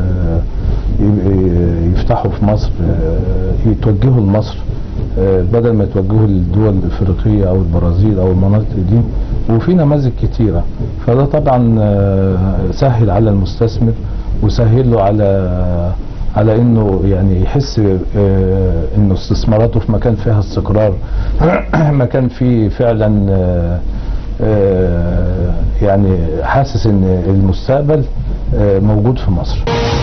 ويفتحوا في مصر آه، يتوجهوا لمصر آه، بدل ما يتوجهوا للدول الافريقيه او البرازيل او المناطق دي وفي نماذج كتيره فده طبعا آه، سهل على المستثمر وسهل له على على انه يعني يحس آه، انه استثماراته في مكان فيها استقرار مكان فيه فعلا آه، آه، يعني حاسس ان المستقبل آه، موجود في مصر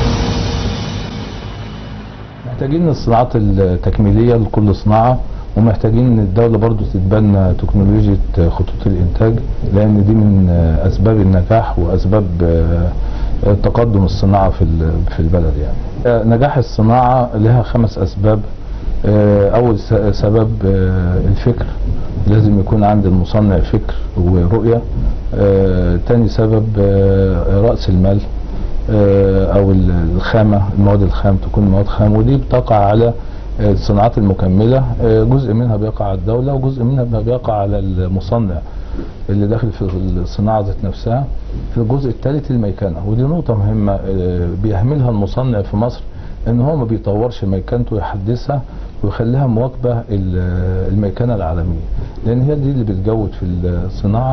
محتاجين الصناعات التكميلية لكل صناعة ومحتاجين ان الدولة برضو تتبنى تكنولوجيا خطوط الانتاج لان دي من اسباب النجاح واسباب آه، تقدم الصناعة في ال- في البلد يعني آه، نجاح الصناعة لها خمس اسباب آه، اول س- سبب آه، الفكر لازم يكون عند المصنع فكر ورؤية آه، تاني سبب آه، رأس المال آه، او ال- الخامه المواد الخام تكون مواد خام ودي بتقع على آه، الصناعات المكمله آه، جزء منها بيقع على الدوله وجزء منها بيقع على المصنع اللي داخل في الصناعه ذات نفسها الجزء الثالث الميكنه ودي نقطه مهمه آه، بيهملها المصنع في مصر ان هو ما بيطورش ميكنته يحدثها ويخليها مواكبه ال- الميكنه العالميه لان هي دي اللي بتجود في الصناعه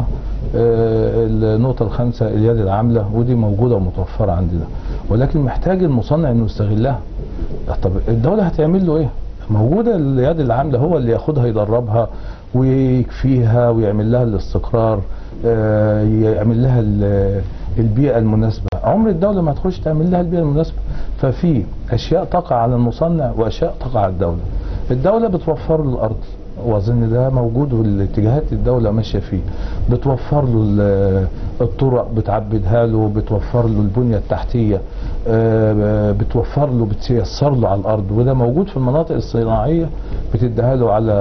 آه، النقطه الخامسه اليد العامله ودي موجوده ومتوفره عندنا ولكن محتاج المصنع انه يستغلها طب الدوله هتعمل له ايه موجوده اليد العامله هو اللي ياخدها يدربها ويكفيها ويعمل لها الاستقرار آه، يعمل لها ال- البيئه المناسبه عمر الدوله ما تخش تعمل لها البيئه المناسبه ففي اشياء تقع على المصنع واشياء تقع على الدوله الدوله بتوفر له الارض واظن ده موجود والاتجاهات الدوله ماشيه فيه بتوفر له ال- الطرق بتعبدها له بتوفر له البنيه التحتيه آه، بتوفر له بتيسر له على الارض وده موجود في المناطق الصناعيه بتديها له على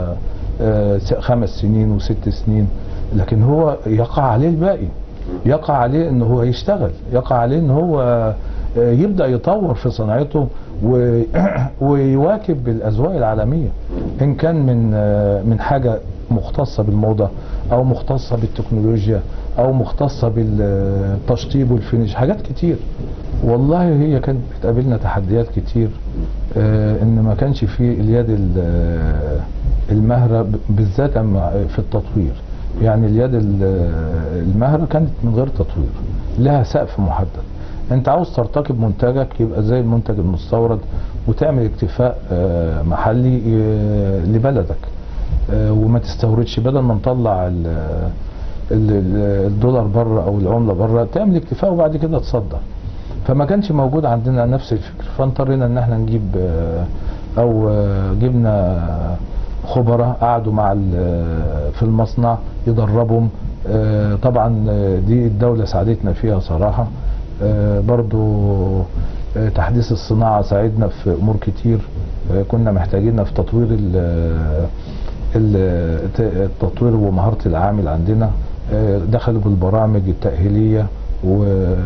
آه، س- خمس سنين وست سنين لكن هو يقع عليه الباقي يقع عليه ان هو يشتغل يقع عليه ان هو آه، يبدا يطور في صناعته و- ويواكب الاذواق العالميه ان كان من آه، من حاجه مختصه بالموضه او مختصه بالتكنولوجيا او مختصه بالتشطيب والفينش حاجات كتير والله هي كانت بتقابلنا تحديات كتير آه، ان ما كانش في اليد ال- آه، المهره ب- بالذات أما في التطوير يعني اليد ال- المهره كانت من غير تطوير لها سقف محدد انت عاوز ترتكب منتجك يبقى زي المنتج المستورد وتعمل اكتفاء آه، محلي آه، لبلدك آه، وما تستوردش بدل ما نطلع ال- ال- ال- الدولار بره او العمله بره تعمل اكتفاء وبعد كده تصدر فما كانش موجود عندنا نفس الفكر فاضطرينا ان احنا نجيب آه، او آه، جبنا خبراء قعدوا مع ال- في المصنع يدربهم آه، طبعا آه، دي الدولة ساعدتنا فيها صراحة آه، برضو آه، تحديث الصناعة ساعدنا في أمور كتير آه، كنا محتاجينها في تطوير ال- ال- التطوير ومهارة العامل عندنا آه، دخلوا بالبرامج التأهيلية و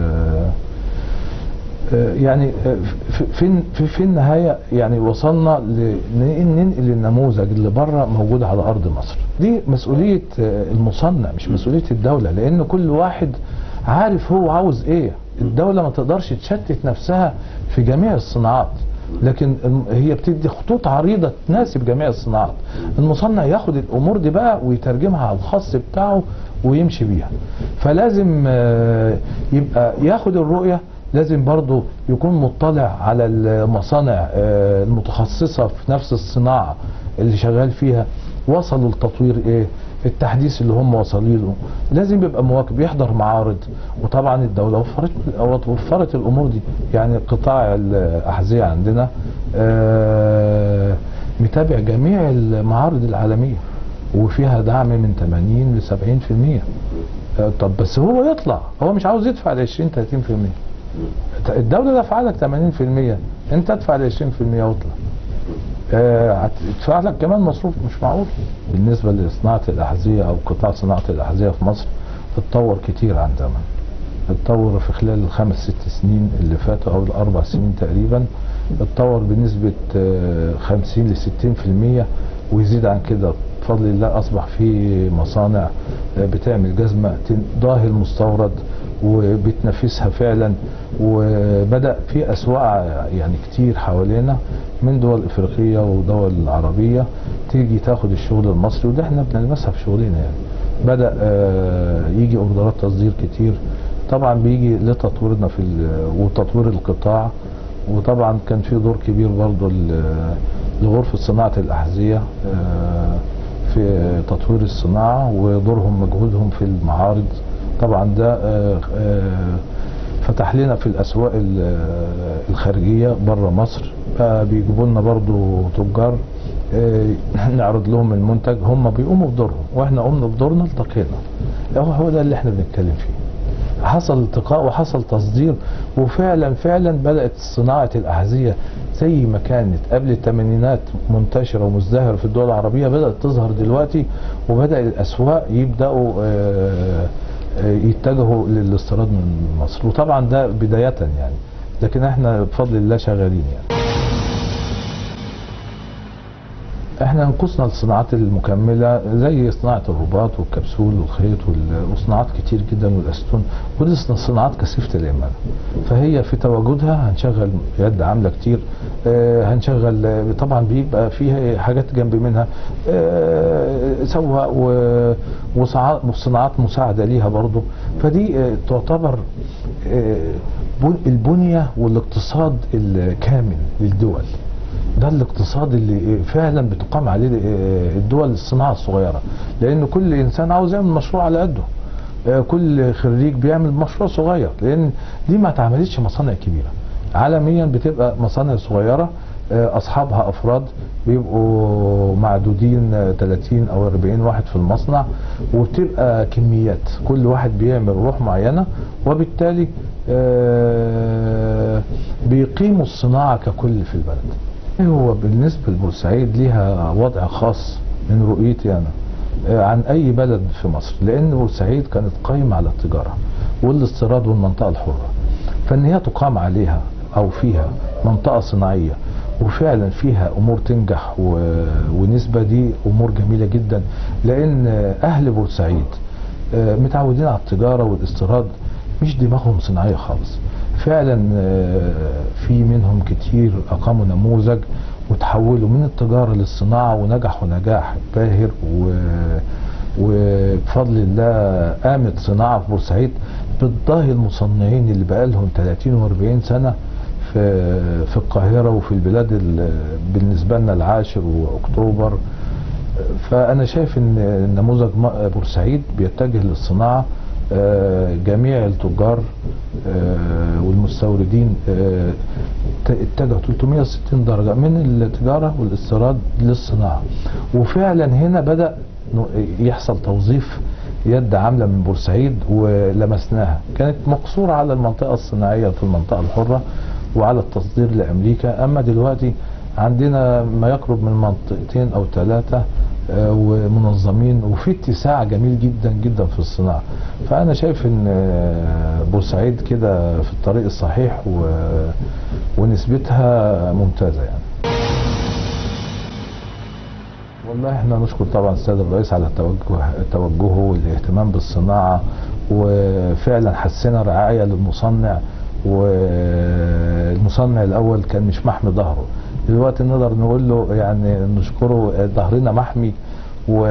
آه، يعني آه، في في في, في النهايه يعني وصلنا ل- ن- ننقل النموذج اللي بره موجود على ارض مصر دي مسؤوليه آه، المصنع مش مسؤوليه الدوله لان كل واحد عارف هو عاوز ايه الدوله ما تقدرش تشتت نفسها في جميع الصناعات لكن الم- هي بتدي خطوط عريضه تناسب جميع الصناعات المصنع ياخد الامور دي بقى ويترجمها على الخاص بتاعه ويمشي بيها فلازم آه، يبقى ياخد الرؤيه لازم برضو يكون مطلع على المصانع آه، المتخصصة في نفس الصناعة اللي شغال فيها وصلوا لتطوير ايه التحديث اللي هم واصلين له لازم يبقى مواكب يحضر معارض وطبعا الدولة وفرت وفرت الامور دي يعني قطاع الاحذية عندنا آه، متابع جميع المعارض العالمية وفيها دعم من 80 ل 70% آه، طب بس هو يطلع هو مش عاوز يدفع ل 20 30% الدولة دافعة لك 80% انت ادفع ال 20% واطلع آه، هتدفع لك كمان مصروف مش معقول بالنسبة لصناعة الأحذية أو قطاع صناعة الأحذية في مصر اتطور كتير عن زمان اتطور في خلال الخمس ست سنين اللي فاتوا أو الأربع سنين تقريبا اتطور بنسبة آه، 50 ل 60% ويزيد عن كده بفضل الله أصبح في مصانع آه، بتعمل جزمة تضاهي المستورد وبتنافسها فعلا وبدأ في أسواق يعني كتير حوالينا من دول إفريقية ودول عربية تيجي تاخد الشغل المصري وده احنا بنلمسها في شغلنا يعني بدأ آه، يجي أوردرات تصدير كتير طبعا بيجي لتطويرنا في ال- وتطوير القطاع وطبعا كان في دور كبير برضه ل- لغرفة صناعة الأحذية آه، في تطوير الصناعة ودورهم مجهودهم في المعارض طبعا ده آه، آه، فتح لنا في الأسواق ال- آه، الخارجية بره مصر بقى بيجيبوا لنا برضو تجار آه، نعرض لهم المنتج هم بيقوموا بدورهم واحنا قمنا بدورنا التقينا هو هو ده اللي احنا بنتكلم فيه حصل التقاء وحصل تصدير وفعلا فعلا بدأت صناعة الأحذية زي ما كانت قبل الثمانينات منتشرة ومزدهرة في الدول العربية بدأت تظهر دلوقتي وبدأ الأسواق يبدأوا آه، آه، يتجهوا للاستيراد من مصر وطبعا ده بداية يعني لكن احنا بفضل الله شغالين يعني احنا نقصنا الصناعات المكمله زي صناعه الرباط والكبسول والخيط وال- وصناعات كتير جدا والاستون ودي صن- صناعات كثيفه العماله فهي في تواجدها هنشغل يد عامله كتير آه، هنشغل آه، طبعا بيبقى فيها حاجات جنب منها آه، سواق و- وصعا- وصناعات مساعده ليها برضه فدي آه، تعتبر آه، بن- البنيه والاقتصاد الكامل للدول ده الاقتصاد اللي فعلا بتقام عليه الدول الصناعه الصغيره لان كل انسان عاوز يعمل مشروع على قده آه، كل خريج بيعمل مشروع صغير لان دي ما اتعملتش مصانع كبيره عالميا بتبقى مصانع صغيره آه، اصحابها افراد بيبقوا معدودين آه، 30 او 40 واحد في المصنع وبتبقى كميات كل واحد بيعمل روح معينه وبالتالي آه، بيقيموا الصناعه ككل في البلد هو بالنسبة لبورسعيد ليها وضع خاص من رؤيتي أنا آه، عن أي بلد في مصر لأن بورسعيد كانت قايمة على التجارة والاستيراد والمنطقة الحرة فإن هي تقام عليها أو فيها منطقة صناعية وفعلا فيها أمور تنجح و... ونسبة دي أمور جميلة جدا لأن أهل بورسعيد آه، متعودين على التجارة والاستيراد مش دماغهم صناعية خالص فعلا آه، في منهم كتير أقاموا نموذج وتحولوا من التجارة للصناعة ونجحوا نجاح باهر و وبفضل الله قامت صناعة في بورسعيد بتضاهي المصنعين اللي بقالهم 30 و40 سنة في في القاهرة وفي البلاد ال- بالنسبة لنا العاشر وأكتوبر فأنا شايف إن نموذج م- بورسعيد بيتجه للصناعة آه، جميع التجار آه، والمستوردين آه، ت- اتجهوا 360 درجة من التجارة والاستيراد للصناعة وفعلا هنا بدأ ن- يحصل توظيف يد عاملة من بورسعيد ولمسناها كانت مقصورة على المنطقة الصناعية في المنطقة الحرة وعلى التصدير لأمريكا أما دلوقتي عندنا ما يقرب من منطقتين أو ثلاثة آه، ومنظمين وفي اتساع جميل جدا جدا في الصناعة فأنا شايف إن آه، بورسعيد كده في الطريق الصحيح و... ونسبتها ممتازة يعني والله احنا نشكر طبعا السيد الرئيس على توجه توجهه والاهتمام بالصناعه وفعلا حسنا رعايه للمصنع والمصنع الاول كان مش محمي ظهره دلوقتي نقدر نقول له يعني نشكره ظهرنا محمي و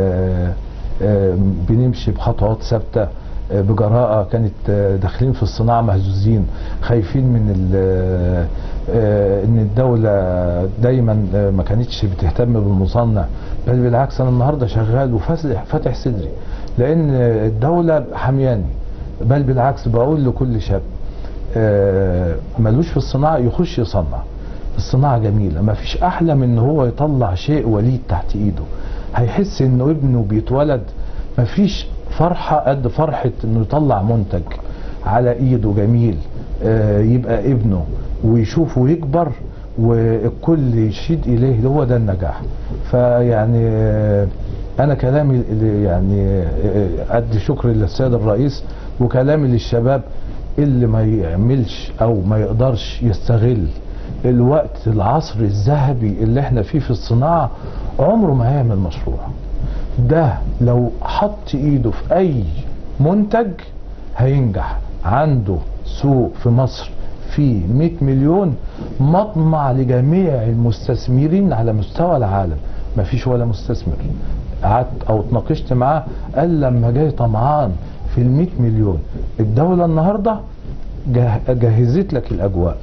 آه، بنمشي بخطوات ثابته آه، بجراءه كانت آه، داخلين في الصناعه مهزوزين خايفين من ال- آه، ان الدوله دايما آه، ما كانتش بتهتم بالمصنع بل بالعكس انا النهارده شغال وفاتح فاتح صدري لان الدوله حمياني بل بالعكس بقول لكل شاب آه، ملوش في الصناعه يخش يصنع الصناعه جميله ما فيش احلى من ان هو يطلع شيء وليد تحت ايده هيحس انه ابنه بيتولد ما فيش فرحه قد فرحه انه يطلع منتج على ايده جميل آه، يبقى ابنه ويشوفه يكبر والكل يشيد اليه هو ده النجاح فيعني آه، انا كلامي اللي يعني آه، قد شكر للسيد الرئيس وكلامي للشباب اللي ما يعملش او ما يقدرش يستغل الوقت العصر الذهبي اللي احنا فيه في الصناعة عمره ما هيعمل مشروع ده لو حط ايده في اي منتج هينجح عنده سوق في مصر فيه 100 مليون مطمع لجميع المستثمرين على مستوى العالم مفيش ولا مستثمر قعدت او اتناقشت معاه قال لما جاي طمعان في ال 100 مليون الدولة النهارده جه- جهزت لك الاجواء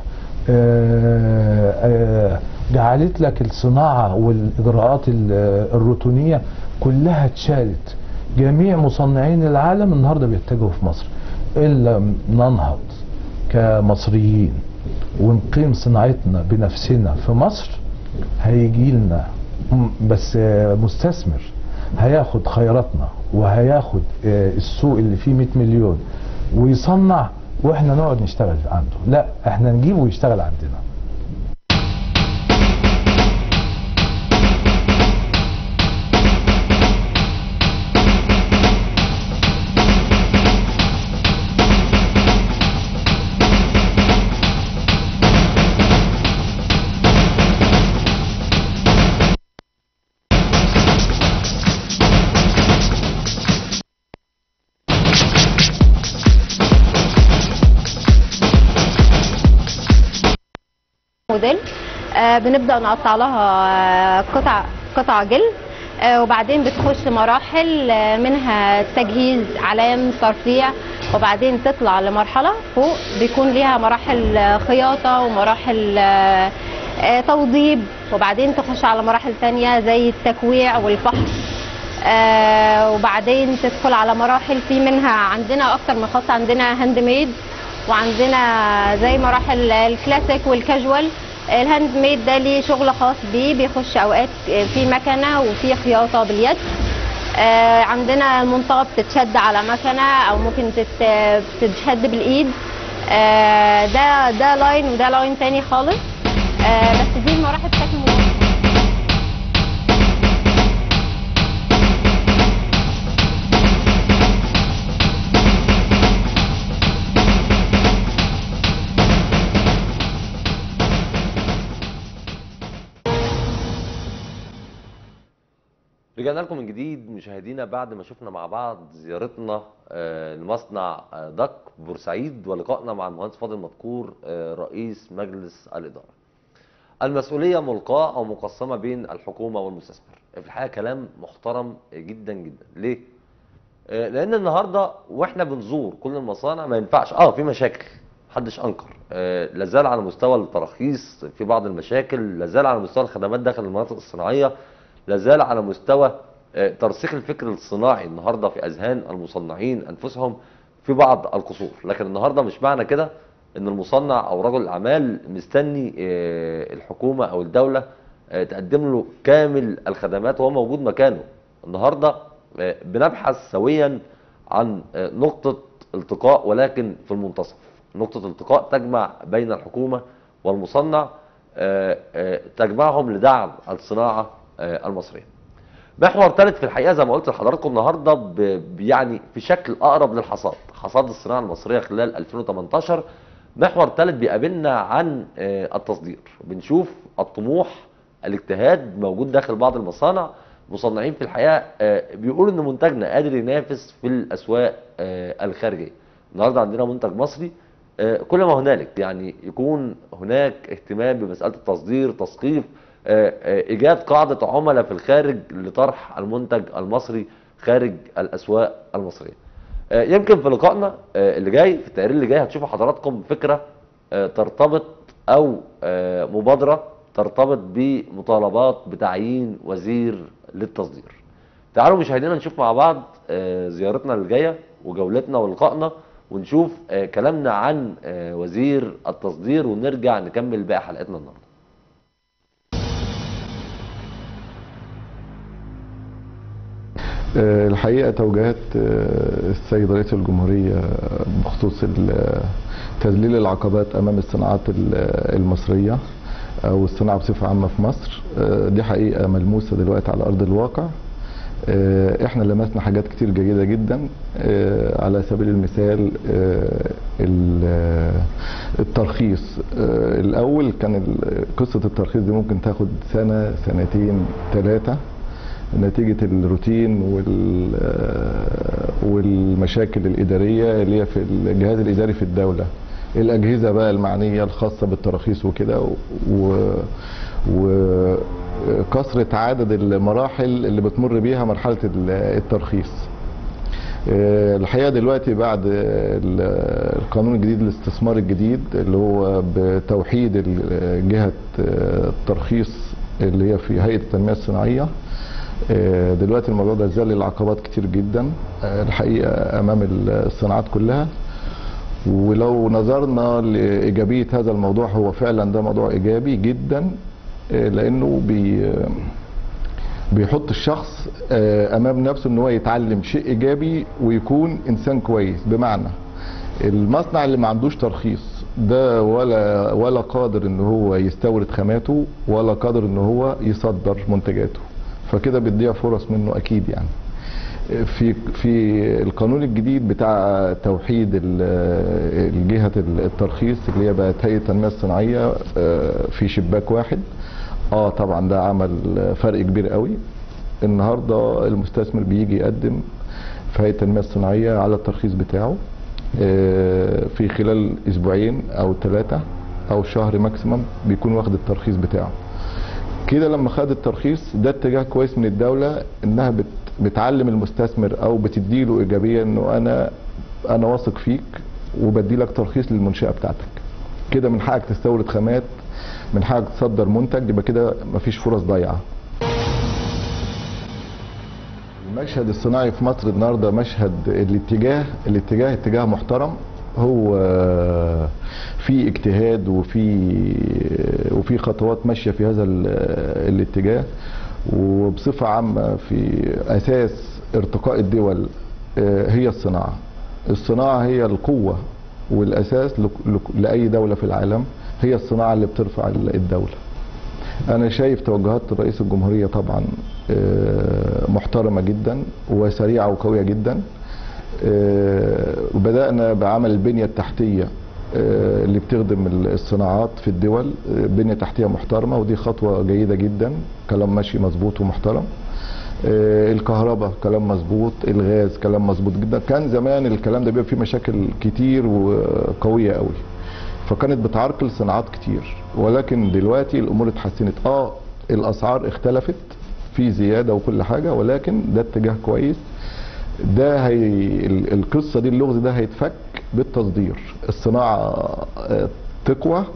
آه، آه، جعلت لك الصناعة والإجراءات ال- الروتينية كلها اتشالت جميع مصنعين العالم النهاردة بيتجهوا في مصر إلا ننهض كمصريين ونقيم صناعتنا بنفسنا في مصر هيجي لنا م- بس آه، مستثمر هياخد خيراتنا وهياخد آه، السوق اللي فيه 100 مليون ويصنع واحنا نقعد نشتغل عنده لا احنا نجيبه ويشتغل عندنا موديل آه، بنبدا نقطع لها آه، قطع قطع جلد آه، وبعدين بتخش مراحل آه، منها تجهيز علام ترفيع وبعدين تطلع لمرحله فوق بيكون ليها مراحل آه، خياطه ومراحل آه، آه، توضيب وبعدين تخش على مراحل تانية زي التكويع والفحص آه، وبعدين تدخل على مراحل في منها عندنا اكتر من خاص عندنا هاند ميد وعندنا زي مراحل الكلاسيك والكاجوال الهاند ميد ده ليه شغل خاص بيه بيخش اوقات في مكنه وفي خياطه باليد آه، عندنا المنطقه بتتشد على مكنه او ممكن تت- تتشد بالايد آه، ده ده لاين وده لاين تاني خالص آه، بس دي المراحل بشكل مبسط رجعنا لكم من جديد مشاهدينا بعد ما شفنا مع بعض زيارتنا آه، لمصنع آه، دك بورسعيد ولقائنا مع المهندس فاضل مذكور آه، رئيس مجلس الإدارة. المسؤولية ملقاة أو مقسمة بين الحكومة والمستثمر. في الحقيقة كلام محترم جدا جدا. ليه؟ آه، لأن النهاردة وإحنا بنزور كل المصانع ما ينفعش أه في مشاكل محدش أنكر. آه، لازال على مستوى التراخيص في بعض المشاكل، لازال على مستوى الخدمات داخل المناطق الصناعية لازال على مستوى آه، ترسيخ الفكر الصناعي النهارده في اذهان المصنعين انفسهم في بعض القصور لكن النهارده مش معنى كده ان المصنع او رجل الاعمال مستني آه، الحكومه او الدوله آه، تقدم له كامل الخدمات وهو موجود مكانه النهارده آه، بنبحث سويا عن آه، نقطه التقاء ولكن في المنتصف نقطه التقاء تجمع بين الحكومه والمصنع آه، آه، تجمعهم لدعم الصناعه آه، المصريه محور ثالث في الحقيقه زي ما قلت لحضراتكم النهارده ب- ب- يعني في شكل اقرب للحصاد حصاد الصناعه المصريه خلال 2018 محور ثالث بيقابلنا عن آه، التصدير بنشوف الطموح الاجتهاد موجود داخل بعض المصانع مصنعين في الحقيقه آه، بيقولوا ان منتجنا قادر ينافس في الاسواق آه، الخارجيه النهارده عندنا منتج مصري آه، كل ما هنالك يعني يكون هناك اهتمام بمساله التصدير تثقيف آه، آه، ايجاد قاعده عملاء في الخارج لطرح المنتج المصري خارج الاسواق المصريه آه، يمكن في لقائنا آه، اللي جاي في التقرير اللي جاي هتشوفوا حضراتكم فكره آه، ترتبط او آه، مبادره ترتبط بمطالبات بتعيين وزير للتصدير تعالوا مشاهدينا نشوف مع بعض آه، زيارتنا اللي جايه وجولتنا ولقائنا ونشوف آه، كلامنا عن آه، وزير التصدير ونرجع نكمل باقي حلقتنا النهارده آه، الحقيقة توجيهات آه، السيد رئيس الجمهورية بخصوص ال- تذليل العقبات أمام الصناعات ال- المصرية أو الصناعة بصفة عامة في مصر آه، دي حقيقة ملموسة دلوقتي على أرض الواقع آه، احنا لمسنا حاجات كتير جيدة جدا آه، على سبيل المثال آه، ال- آه، الترخيص آه، الأول كان ال- قصة الترخيص دي ممكن تاخد سنة سنتين ثلاثة نتيجة الروتين وال آه، والمشاكل الإدارية اللي هي في الجهاز الإداري في الدولة الأجهزة بقى المعنية الخاصة بالتراخيص وكده و وكثرة عدد المراحل اللي بتمر بيها مرحلة ال- الترخيص آه، الحقيقه دلوقتي بعد ال- القانون الجديد الاستثمار الجديد اللي هو بتوحيد ال- جهه آه، الترخيص اللي هي في هيئه التنميه الصناعيه آه، دلوقتي الموضوع ده زال العقبات كتير جدا آه، الحقيقه امام الصناعات كلها ولو نظرنا لايجابيه هذا الموضوع هو فعلا ده موضوع ايجابي جدا آه، لانه بي بيحط الشخص آه، امام نفسه ان هو يتعلم شيء ايجابي ويكون انسان كويس بمعنى المصنع اللي ما عندوش ترخيص ده ولا ولا قادر ان هو يستورد خاماته ولا قادر ان هو يصدر منتجاته فكده بتضيع فرص منه اكيد يعني في في القانون الجديد بتاع توحيد ال- الجهه الترخيص اللي هي بقت هيئه التنميه الصناعيه آه، في شباك واحد اه طبعا ده عمل فرق كبير قوي النهارده المستثمر بيجي يقدم في هيئه التنميه الصناعيه على الترخيص بتاعه آه، في خلال اسبوعين او ثلاثه او شهر ماكسيمم بيكون واخد الترخيص بتاعه كده لما خد الترخيص ده اتجاه كويس من الدوله انها بت بتعلم المستثمر او بتديله ايجابيه انه انا انا واثق فيك وبدي لك ترخيص للمنشاه بتاعتك كده من حقك تستورد خامات من حقك تصدر منتج يبقى كده مفيش فرص ضايعه المشهد الصناعي في مصر النهارده مشهد الاتجاه الاتجاه اتجاه محترم هو في اجتهاد وفي وفي خطوات ماشيه في هذا ال- الاتجاه وبصفه عامه في اساس ارتقاء الدول آه، هي الصناعه الصناعه هي القوه والاساس لك- لك- لاي دوله في العالم هي الصناعه اللي بترفع ال- الدوله انا شايف توجهات رئيس الجمهوريه طبعا آه، محترمه جدا وسريعه وقويه جدا آه، وبدانا بعمل البنيه التحتيه آه، اللي بتخدم الصناعات في الدول آه، بنيه تحتيه محترمه ودي خطوه جيده جدا كلام ماشي مظبوط ومحترم آه، الكهرباء كلام مظبوط الغاز كلام مظبوط جدا كان زمان الكلام ده بيبقى فيه مشاكل كتير وقويه قوي فكانت بتعرقل صناعات كتير ولكن دلوقتي الامور اتحسنت اه الاسعار اختلفت في زياده وكل حاجه ولكن ده اتجاه كويس ده هي ال- القصه دي اللغز ده هيتفك بالتصدير الصناعه آه، تقوى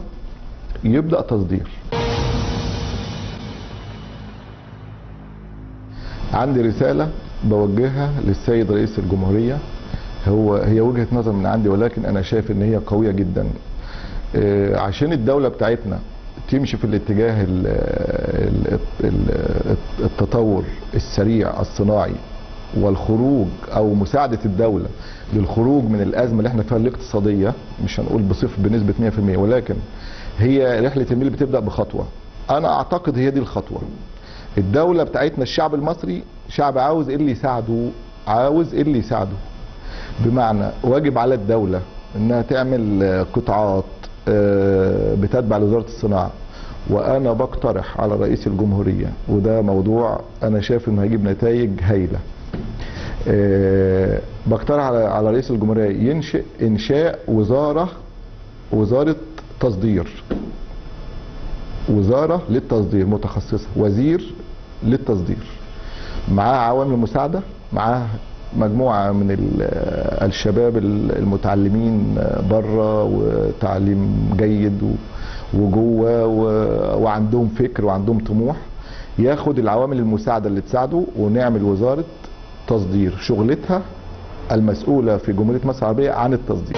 يبدا تصدير عندي رساله بوجهها للسيد رئيس الجمهوريه هو هي وجهه نظر من عندي ولكن انا شايف ان هي قويه جدا آه، عشان الدوله بتاعتنا تمشي في الاتجاه ال- ال- ال- التطور السريع الصناعي والخروج او مساعده الدوله للخروج من الازمه اللي احنا فيها الاقتصاديه مش هنقول بصفر بنسبه 100% ولكن هي رحله النيل بتبدا بخطوه انا اعتقد هي دي الخطوه الدوله بتاعتنا الشعب المصري شعب عاوز إيه اللي يساعده عاوز إيه اللي يساعده بمعنى واجب على الدوله انها تعمل آه، قطاعات آه، بتتبع لوزاره الصناعه وانا بقترح على رئيس الجمهوريه وده موضوع انا شايف انه هيجيب نتائج هايله آه، بقترح على على رئيس الجمهوريه ينشئ انشاء وزاره وزاره تصدير وزاره للتصدير متخصصه وزير للتصدير معاه عوامل مساعده معاه مجموعه من ال- الشباب المتعلمين بره وتعليم جيد و- وجوه و- وعندهم فكر وعندهم طموح ياخد العوامل المساعده اللي تساعده ونعمل وزاره تصدير شغلتها المسؤوله في جمهوريه مصر العربيه عن التصدير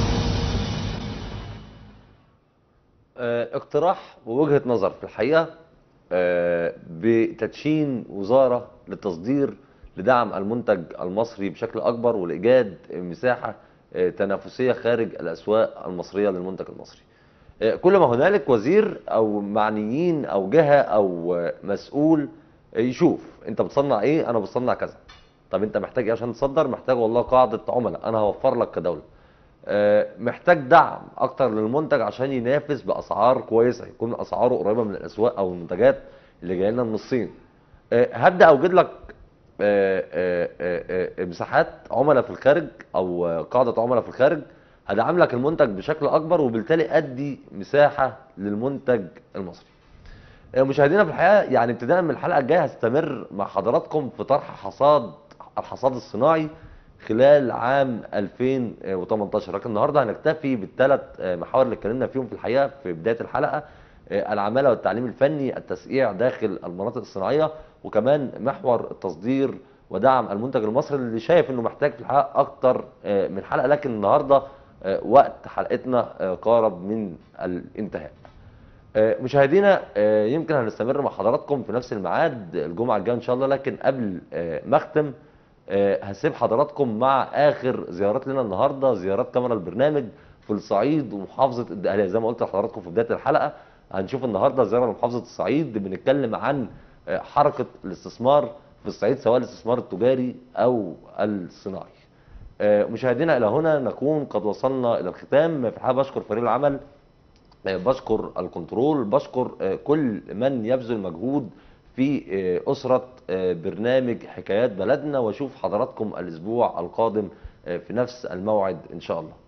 آه، اقتراح ووجهة نظر في الحقيقة آه، بتدشين وزارة للتصدير لدعم المنتج المصري بشكل أكبر ولإيجاد مساحة آه، تنافسية خارج الأسواق المصرية للمنتج المصري آه، كل ما هنالك وزير أو معنيين أو جهة أو آه، مسؤول آه، يشوف أنت بتصنع إيه أنا بصنع كذا طب أنت محتاج إيه عشان تصدر محتاج والله قاعدة عملاء أنا هوفر لك كدولة آه، محتاج دعم اكتر للمنتج عشان ينافس باسعار كويسه يكون اسعاره قريبه من الاسواق او المنتجات اللي جايه لنا من الصين آه، هبدا اوجد لك آه، آه، آه، آه، مساحات عملاء في الخارج او آه، قاعده عملاء في الخارج هدعم لك المنتج بشكل اكبر وبالتالي ادي مساحه للمنتج المصري آه، مشاهدينا في الحقيقه يعني ابتداء من الحلقه الجايه هستمر مع حضراتكم في طرح حصاد الحصاد الصناعي خلال عام 2018 لكن النهارده هنكتفي بالثلاث محاور اللي اتكلمنا فيهم في الحقيقه في بدايه الحلقه آه، العماله والتعليم الفني التسقيع داخل المناطق الصناعيه وكمان محور التصدير ودعم المنتج المصري اللي شايف انه محتاج في الحقيقه اكتر آه، من حلقه لكن النهارده آه، وقت حلقتنا آه، قارب من الانتهاء آه، مشاهدينا آه، يمكن هنستمر مع حضراتكم في نفس الميعاد الجمعه الجايه ان شاء الله لكن قبل آه، ما اختم آه، هسيب حضراتكم مع اخر زيارات لنا النهارده زيارات كاميرا البرنامج في الصعيد ومحافظه الدقهليه زي ما قلت لحضراتكم في بدايه الحلقه هنشوف النهارده زياره لمحافظه الصعيد بنتكلم عن آه، حركه الاستثمار في الصعيد سواء الاستثمار التجاري او الصناعي. آه، مشاهدينا الى هنا نكون قد وصلنا الى الختام في الحقيقه بشكر فريق العمل آه، بشكر الكنترول بشكر آه، كل من يبذل مجهود في آه، أسرة آه، برنامج حكايات بلدنا واشوف حضراتكم الأسبوع القادم آه، في نفس الموعد إن شاء الله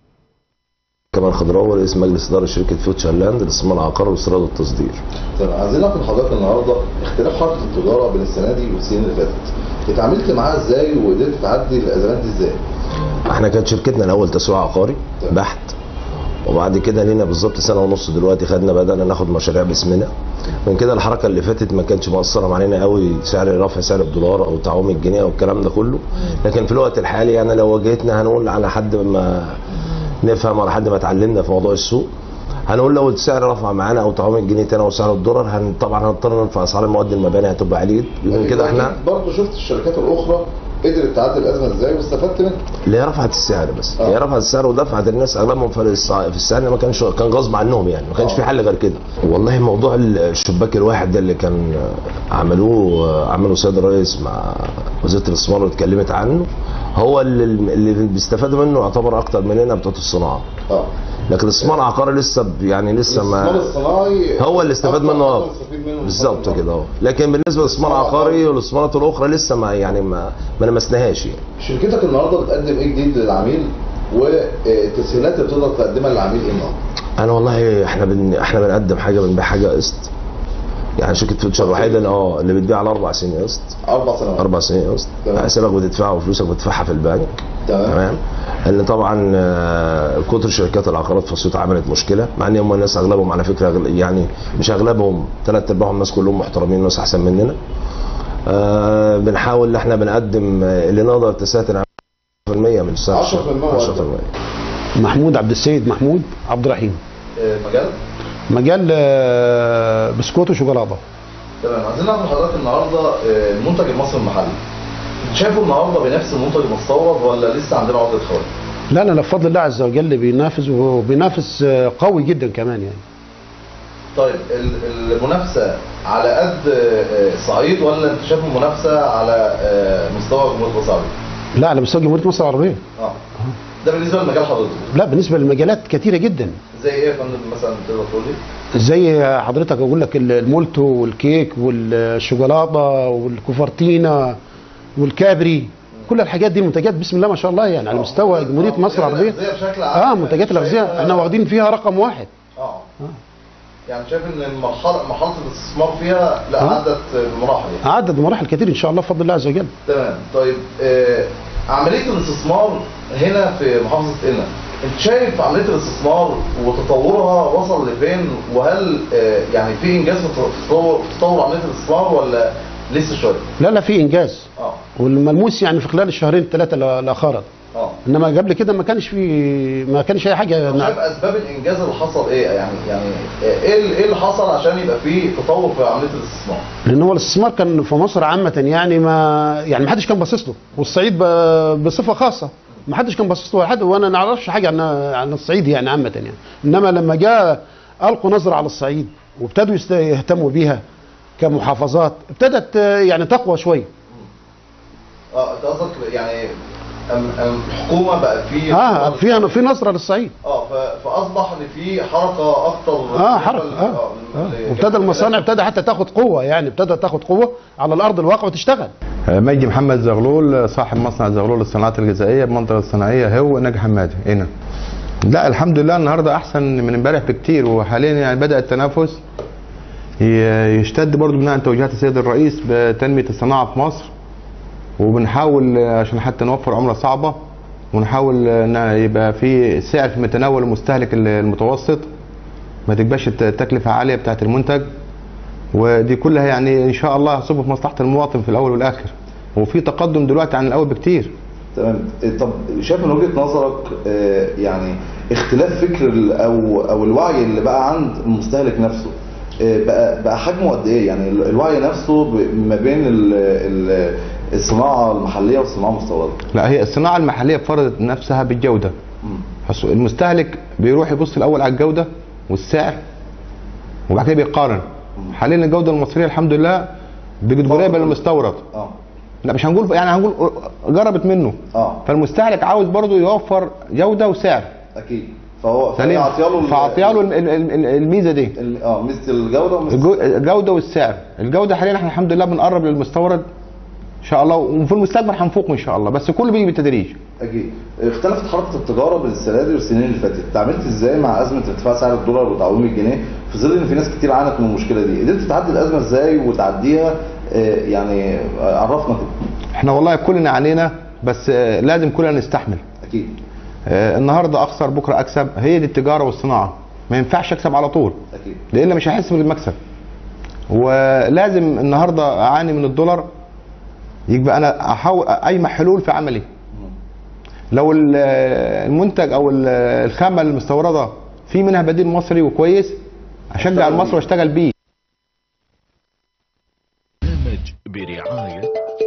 كمال خضراوي رئيس مجلس اداره شركه فيوتشر لاند للاستثمار العقاري والاستيراد والتصدير. طيب عايزين نعرف من حضرتك النهارده اختلاف حركه التجاره بين السنه دي والسنين اللي فاتت اتعاملت معاها ازاي وقدرت تعدي الازمات دي ازاي؟ احنا كانت شركتنا الاول تسويق عقاري بحت وبعد كده لينا بالظبط سنه ونص دلوقتي خدنا بدانا ناخد مشاريع باسمنا من كده الحركه اللي فاتت ما كانتش مؤثره علينا قوي سعر رفع سعر الدولار او تعويم الجنيه والكلام ده كله لكن في الوقت الحالي يعني لو واجهتنا هنقول على حد ما نفهم على حد ما اتعلمنا في موضوع السوق هنقول لو السعر رفع معانا او تعويم الجنيه تاني او سعر الدولار هن طبعا هنضطر نرفع اسعار المواد المباني هتبقى عليه يمكن كده احنا برضه شفت الشركات الاخرى قدرت تعدي الازمه ازاي واستفدت منها اللي هي رفعت السعر بس هي رفعت السعر ودفعت الناس اغلبهم في السع- في السعر ما كانش كان غصب عنهم يعني ما كانش في حل غير كده والله موضوع الشباك الواحد ده اللي كان عملوه عملوا سيد الرئيس مع وزاره الاستثمار واتكلمت عنه هو اللي اللي بيستفادوا منه يعتبر اكتر مننا بتوع الصناعه اه لكن الاستثمار العقاري لسه ب- يعني لسه الاستثمار ما الصناعي هو اللي استفاد أكتر منه اه حد مستفيد منه بالظبط كده اه لكن بالنسبه للاستثمار العقاري والاستثمارات الاخرى لسه ما يعني ما ما لمسناهاش يعني شركتك النهارده بتقدم ايه جديد للعميل والتسهيلات اللي بتقدر تقدمها للعميل ايه النهارده؟ انا والله احنا بن... احنا بنقدم حاجه بنبيع حاجه قسط يعني شركه فيوتشر الوحيده اللي اه اللي بتبيع على اربع سنين قسط اربع سنوات اربع سنين قسط تمام. حسابك بتدفعه وفلوسك بتدفعها في البنك تمام. تمام ان طبعا آه، كتر شركات العقارات في الصيف عملت مشكله مع ان هم الناس اغلبهم على فكره أغل- يعني مش اغلبهم ثلاث ارباعهم الناس كلهم محترمين ناس احسن مننا آه بنحاول ان احنا بنقدم آه، اللي نقدر تساتر على 10% من السعر 10% وقدم. 10% محمود عبد السيد محمود عبد الرحيم آه، مجال مجال آه، بسكوت وشوكولاته تمام عايزين نعرف من حضرتك النهارده آه، المنتج المصري المحلي شايفه النهارده بنفس المنتج المستورد ولا لسه عندنا عقده خوارج؟ لا لا لا بفضل الله عز وجل بينافس وبينافس آه، قوي جدا كمان يعني طيب ال- المنافسه على قد آه، الصعيد ولا انت شايف المنافسه على آه، مستوى جمهوريه مصر العربيه؟ لا على مستوى جمهوريه مصر العربيه اه ده بالنسبه لمجال حضرتك لا بالنسبه للمجالات كتيره جدا زي ايه يا فندم مثلا تقدر تقول لي؟ زي حضرتك اقول لك ال- المولتو والكيك والشوكولاته والكوفرتينا والكابري كل الحاجات دي منتجات بسم الله ما شاء الله يعني على مستوى جمهوريه مصر العربيه الأغذية بشكل عام اه منتجات الاغذيه شايفها- احنا واخدين فيها رقم واحد اه يعني شايف ان المرحله مرحله الاستثمار فيها لا آه. عدت بمراحل يعني عدد مراحل كتير ان شاء الله بفضل الله عز وجل تمام طيب آه عمليه الاستثمار هنا في محافظه قنا انت شايف عمليه الاستثمار وتطورها وصل لفين وهل آه يعني في انجاز في تطور في تطور عمليه الاستثمار ولا لسه شويه؟ لا لا في انجاز اه والملموس يعني في خلال الشهرين الثلاثه الاخرى اه انما قبل كده ما كانش في ما كانش اي حاجه شايف اسباب الانجاز اللي حصل ايه يعني يعني ايه اللي- ايه اللي حصل عشان يبقى في تطور في عمليه الاستثمار؟ لان هو الاستثمار كان في مصر عامه يعني ما يعني ما حدش كان باصص له والصعيد ب- بصفه خاصه ما حدش كان باصص له ولا حد وانا ما نعرفش حاجه عن عن الصعيد يعني عامه يعني انما لما جاء القوا نظره على الصعيد وابتدوا يست- يهتموا بيها كمحافظات ابتدت آه، يعني تقوى شويه اه انت قصدك يعني أم أم الحكومه بقى في اه في في نظره للصعيد اه ف- فاصبح ان في حركه اكتر اه حركه اه, آه. وابتدى المصانع ابتدى حتى تاخد قوه يعني ابتدى تاخد قوه على الارض الواقع وتشتغل مجدي محمد زغلول صاحب مصنع زغلول للصناعات الغذائيه بمنطقه الصناعيه هو ناجي حمادي هنا لا الحمد لله النهارده احسن من امبارح بكتير وحاليا يعني بدا التنافس ي- يشتد برضه بناء عن توجيهات السيد الرئيس بتنميه الصناعه في مصر وبنحاول عشان حتى نوفر عمله صعبه ونحاول ان يبقى في سعر في متناول المستهلك المتوسط ما تبقاش التكلفه عاليه بتاعه المنتج ودي كلها يعني ان شاء الله هتصب في مصلحه المواطن في الاول والاخر وفي تقدم دلوقتي عن الاول بكتير تمام طب شايف من وجهه نظرك آه، يعني اختلاف فكر ال- او او الوعي اللي بقى عند المستهلك نفسه آه، بقى بقى حجمه قد ايه يعني ال- الوعي نفسه ب- ما بين ال- ال- الصناعه المحليه والصناعه المستورده لا هي الصناعه المحليه فرضت نفسها بالجوده حس- المستهلك بيروح يبص الاول على الجوده والسعر وبعد كده بيقارن حاليا الجوده المصريه الحمد لله بقت قريبه للمستورد اه لا مش هنقول يعني هنقول قربت منه اه فالمستهلك عاوز برضه يوفر جوده وسعر اكيد فهو سليم فعطياله ال- فعطياله ال- ال- ال- الميزه دي ال- اه ميزه الجوده وميزه الجو- الجوده والسعر الجوده حاليا احنا الحمد لله بنقرب للمستورد ان شاء الله وفي المستقبل هنفوقه ان شاء الله بس كله بيجي بالتدريج اكيد اختلفت حركه التجاره بين السنه دي والسنين اللي فاتت تعاملت ازاي مع ازمه ارتفاع سعر الدولار وتعويم الجنيه في ظل ان في ناس كتير عانت من المشكله دي قدرت تعدي الازمه ازاي وتعديها آه، يعني آه، عرفنا كده احنا والله كلنا علينا بس آه، لازم كلنا نستحمل اكيد آه، النهارده اخسر بكره اكسب هي دي التجاره والصناعه ما ينفعش اكسب على طول اكيد لان مش هحس بالمكسب ولازم النهارده اعاني من الدولار يبقى انا احاول ايمع حلول في عملي لو ال- المنتج او ال- الخامه المستورده في منها بديل مصري وكويس اشجع المصري واشتغل بيه برنامج برعاية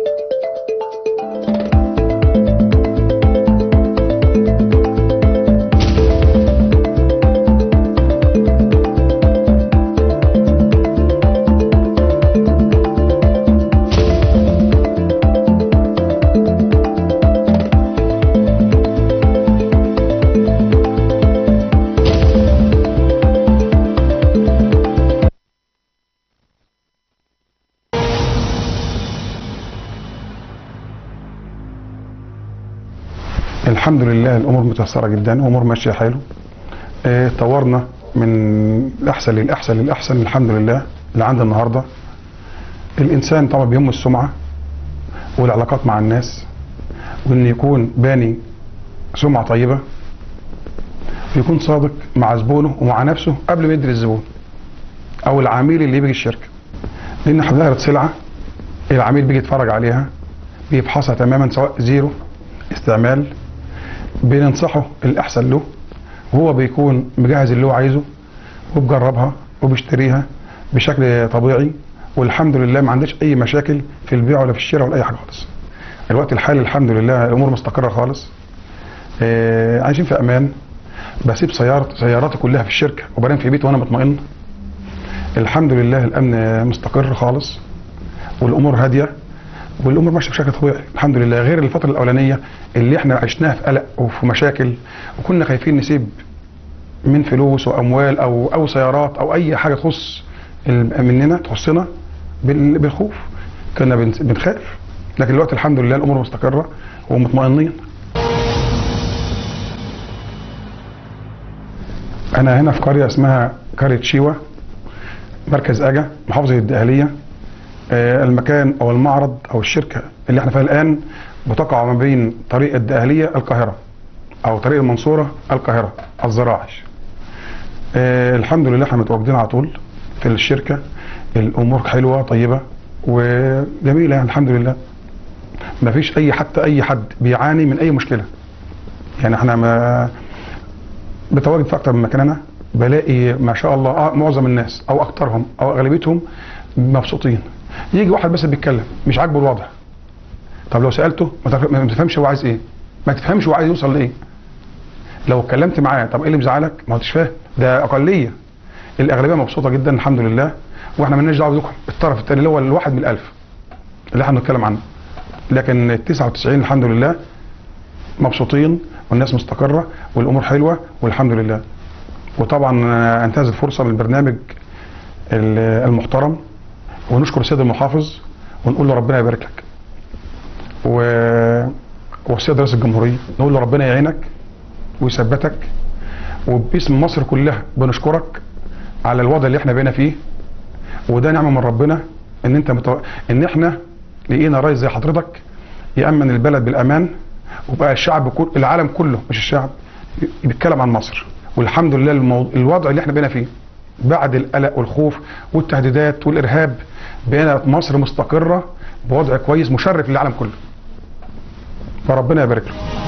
الحمد لله الامور متيسره جدا امور ماشيه حلو اه طورنا من الاحسن للاحسن للاحسن الحمد لله اللي عند النهارده الانسان طبعا بيهم السمعه والعلاقات مع الناس وان يكون باني سمعه طيبه ويكون صادق مع زبونه ومع نفسه قبل ما يدري الزبون او العميل اللي يجي الشركه لان حضرتك سلعه العميل بيجي يتفرج عليها بيفحصها تماما سواء زيرو استعمال بننصحه الاحسن له وهو بيكون مجهز اللي هو عايزه وبجربها وبيشتريها بشكل طبيعي والحمد لله ما عندش اي مشاكل في البيع ولا في الشراء ولا اي حاجه خالص الوقت الحالي الحمد لله الامور مستقره خالص آه عايشين في امان بسيب سيارة سياراتي كلها في الشركه وبنام في بيتي وانا مطمئن الحمد لله الامن مستقر خالص والامور هاديه والامور ماشيه بشكل طبيعي الحمد لله غير الفتره الاولانيه اللي احنا عشناها في قلق وفي مشاكل وكنا خايفين نسيب من فلوس واموال او او سيارات او اي حاجه تخص ال- مننا تخصنا بال- بالخوف كنا بنس- بنخاف لكن دلوقتي الحمد لله الامور مستقره ومطمئنين انا هنا في قريه اسمها قريه شيوه مركز اجا محافظه الدقهليه آه، المكان او المعرض او الشركه اللي احنا فيها الان بتقع ما بين طريق الدقهليه القاهره او طريق المنصوره القاهره الزراعي آه، الحمد لله احنا متواجدين على طول في الشركه الامور حلوه طيبه وجميله يعني الحمد لله ما فيش اي حتى اي حد بيعاني من اي مشكله يعني احنا ما بتواجد في اكتر من مكان انا بلاقي ما شاء الله آه، معظم الناس او اكترهم او اغلبيتهم مبسوطين يجي واحد بس بيتكلم مش عاجبه الوضع طب لو سالته ما تعرف- ما تفهمش هو عايز ايه ما تفهمش هو عايز يوصل لايه لو اتكلمت معاه طب ايه اللي مزعلك ما انتش فاهم ده اقليه الاغلبيه مبسوطه جدا الحمد لله واحنا مالناش دعوه بيكم الطرف الثاني اللي هو الواحد من الالف اللي احنا بنتكلم عنه لكن ال 99 الحمد لله مبسوطين والناس مستقره والامور حلوه والحمد لله وطبعا آه، انتهز الفرصه من البرنامج ال- المحترم ونشكر السيد المحافظ ونقول له ربنا يبارك لك و... والسيد رئيس الجمهوريه نقول له ربنا يعينك ويثبتك وباسم مصر كلها بنشكرك على الوضع اللي احنا بقينا فيه وده نعمه من ربنا ان انت متو... ان احنا لقينا رئيس زي حضرتك يامن البلد بالامان وبقى الشعب كل... العالم كله مش الشعب بيتكلم عن مصر والحمد لله المو... الوضع اللي احنا بقينا فيه بعد القلق والخوف والتهديدات والارهاب بقينا مصر مستقره بوضع كويس مشرف للعالم كله فربنا يبارك له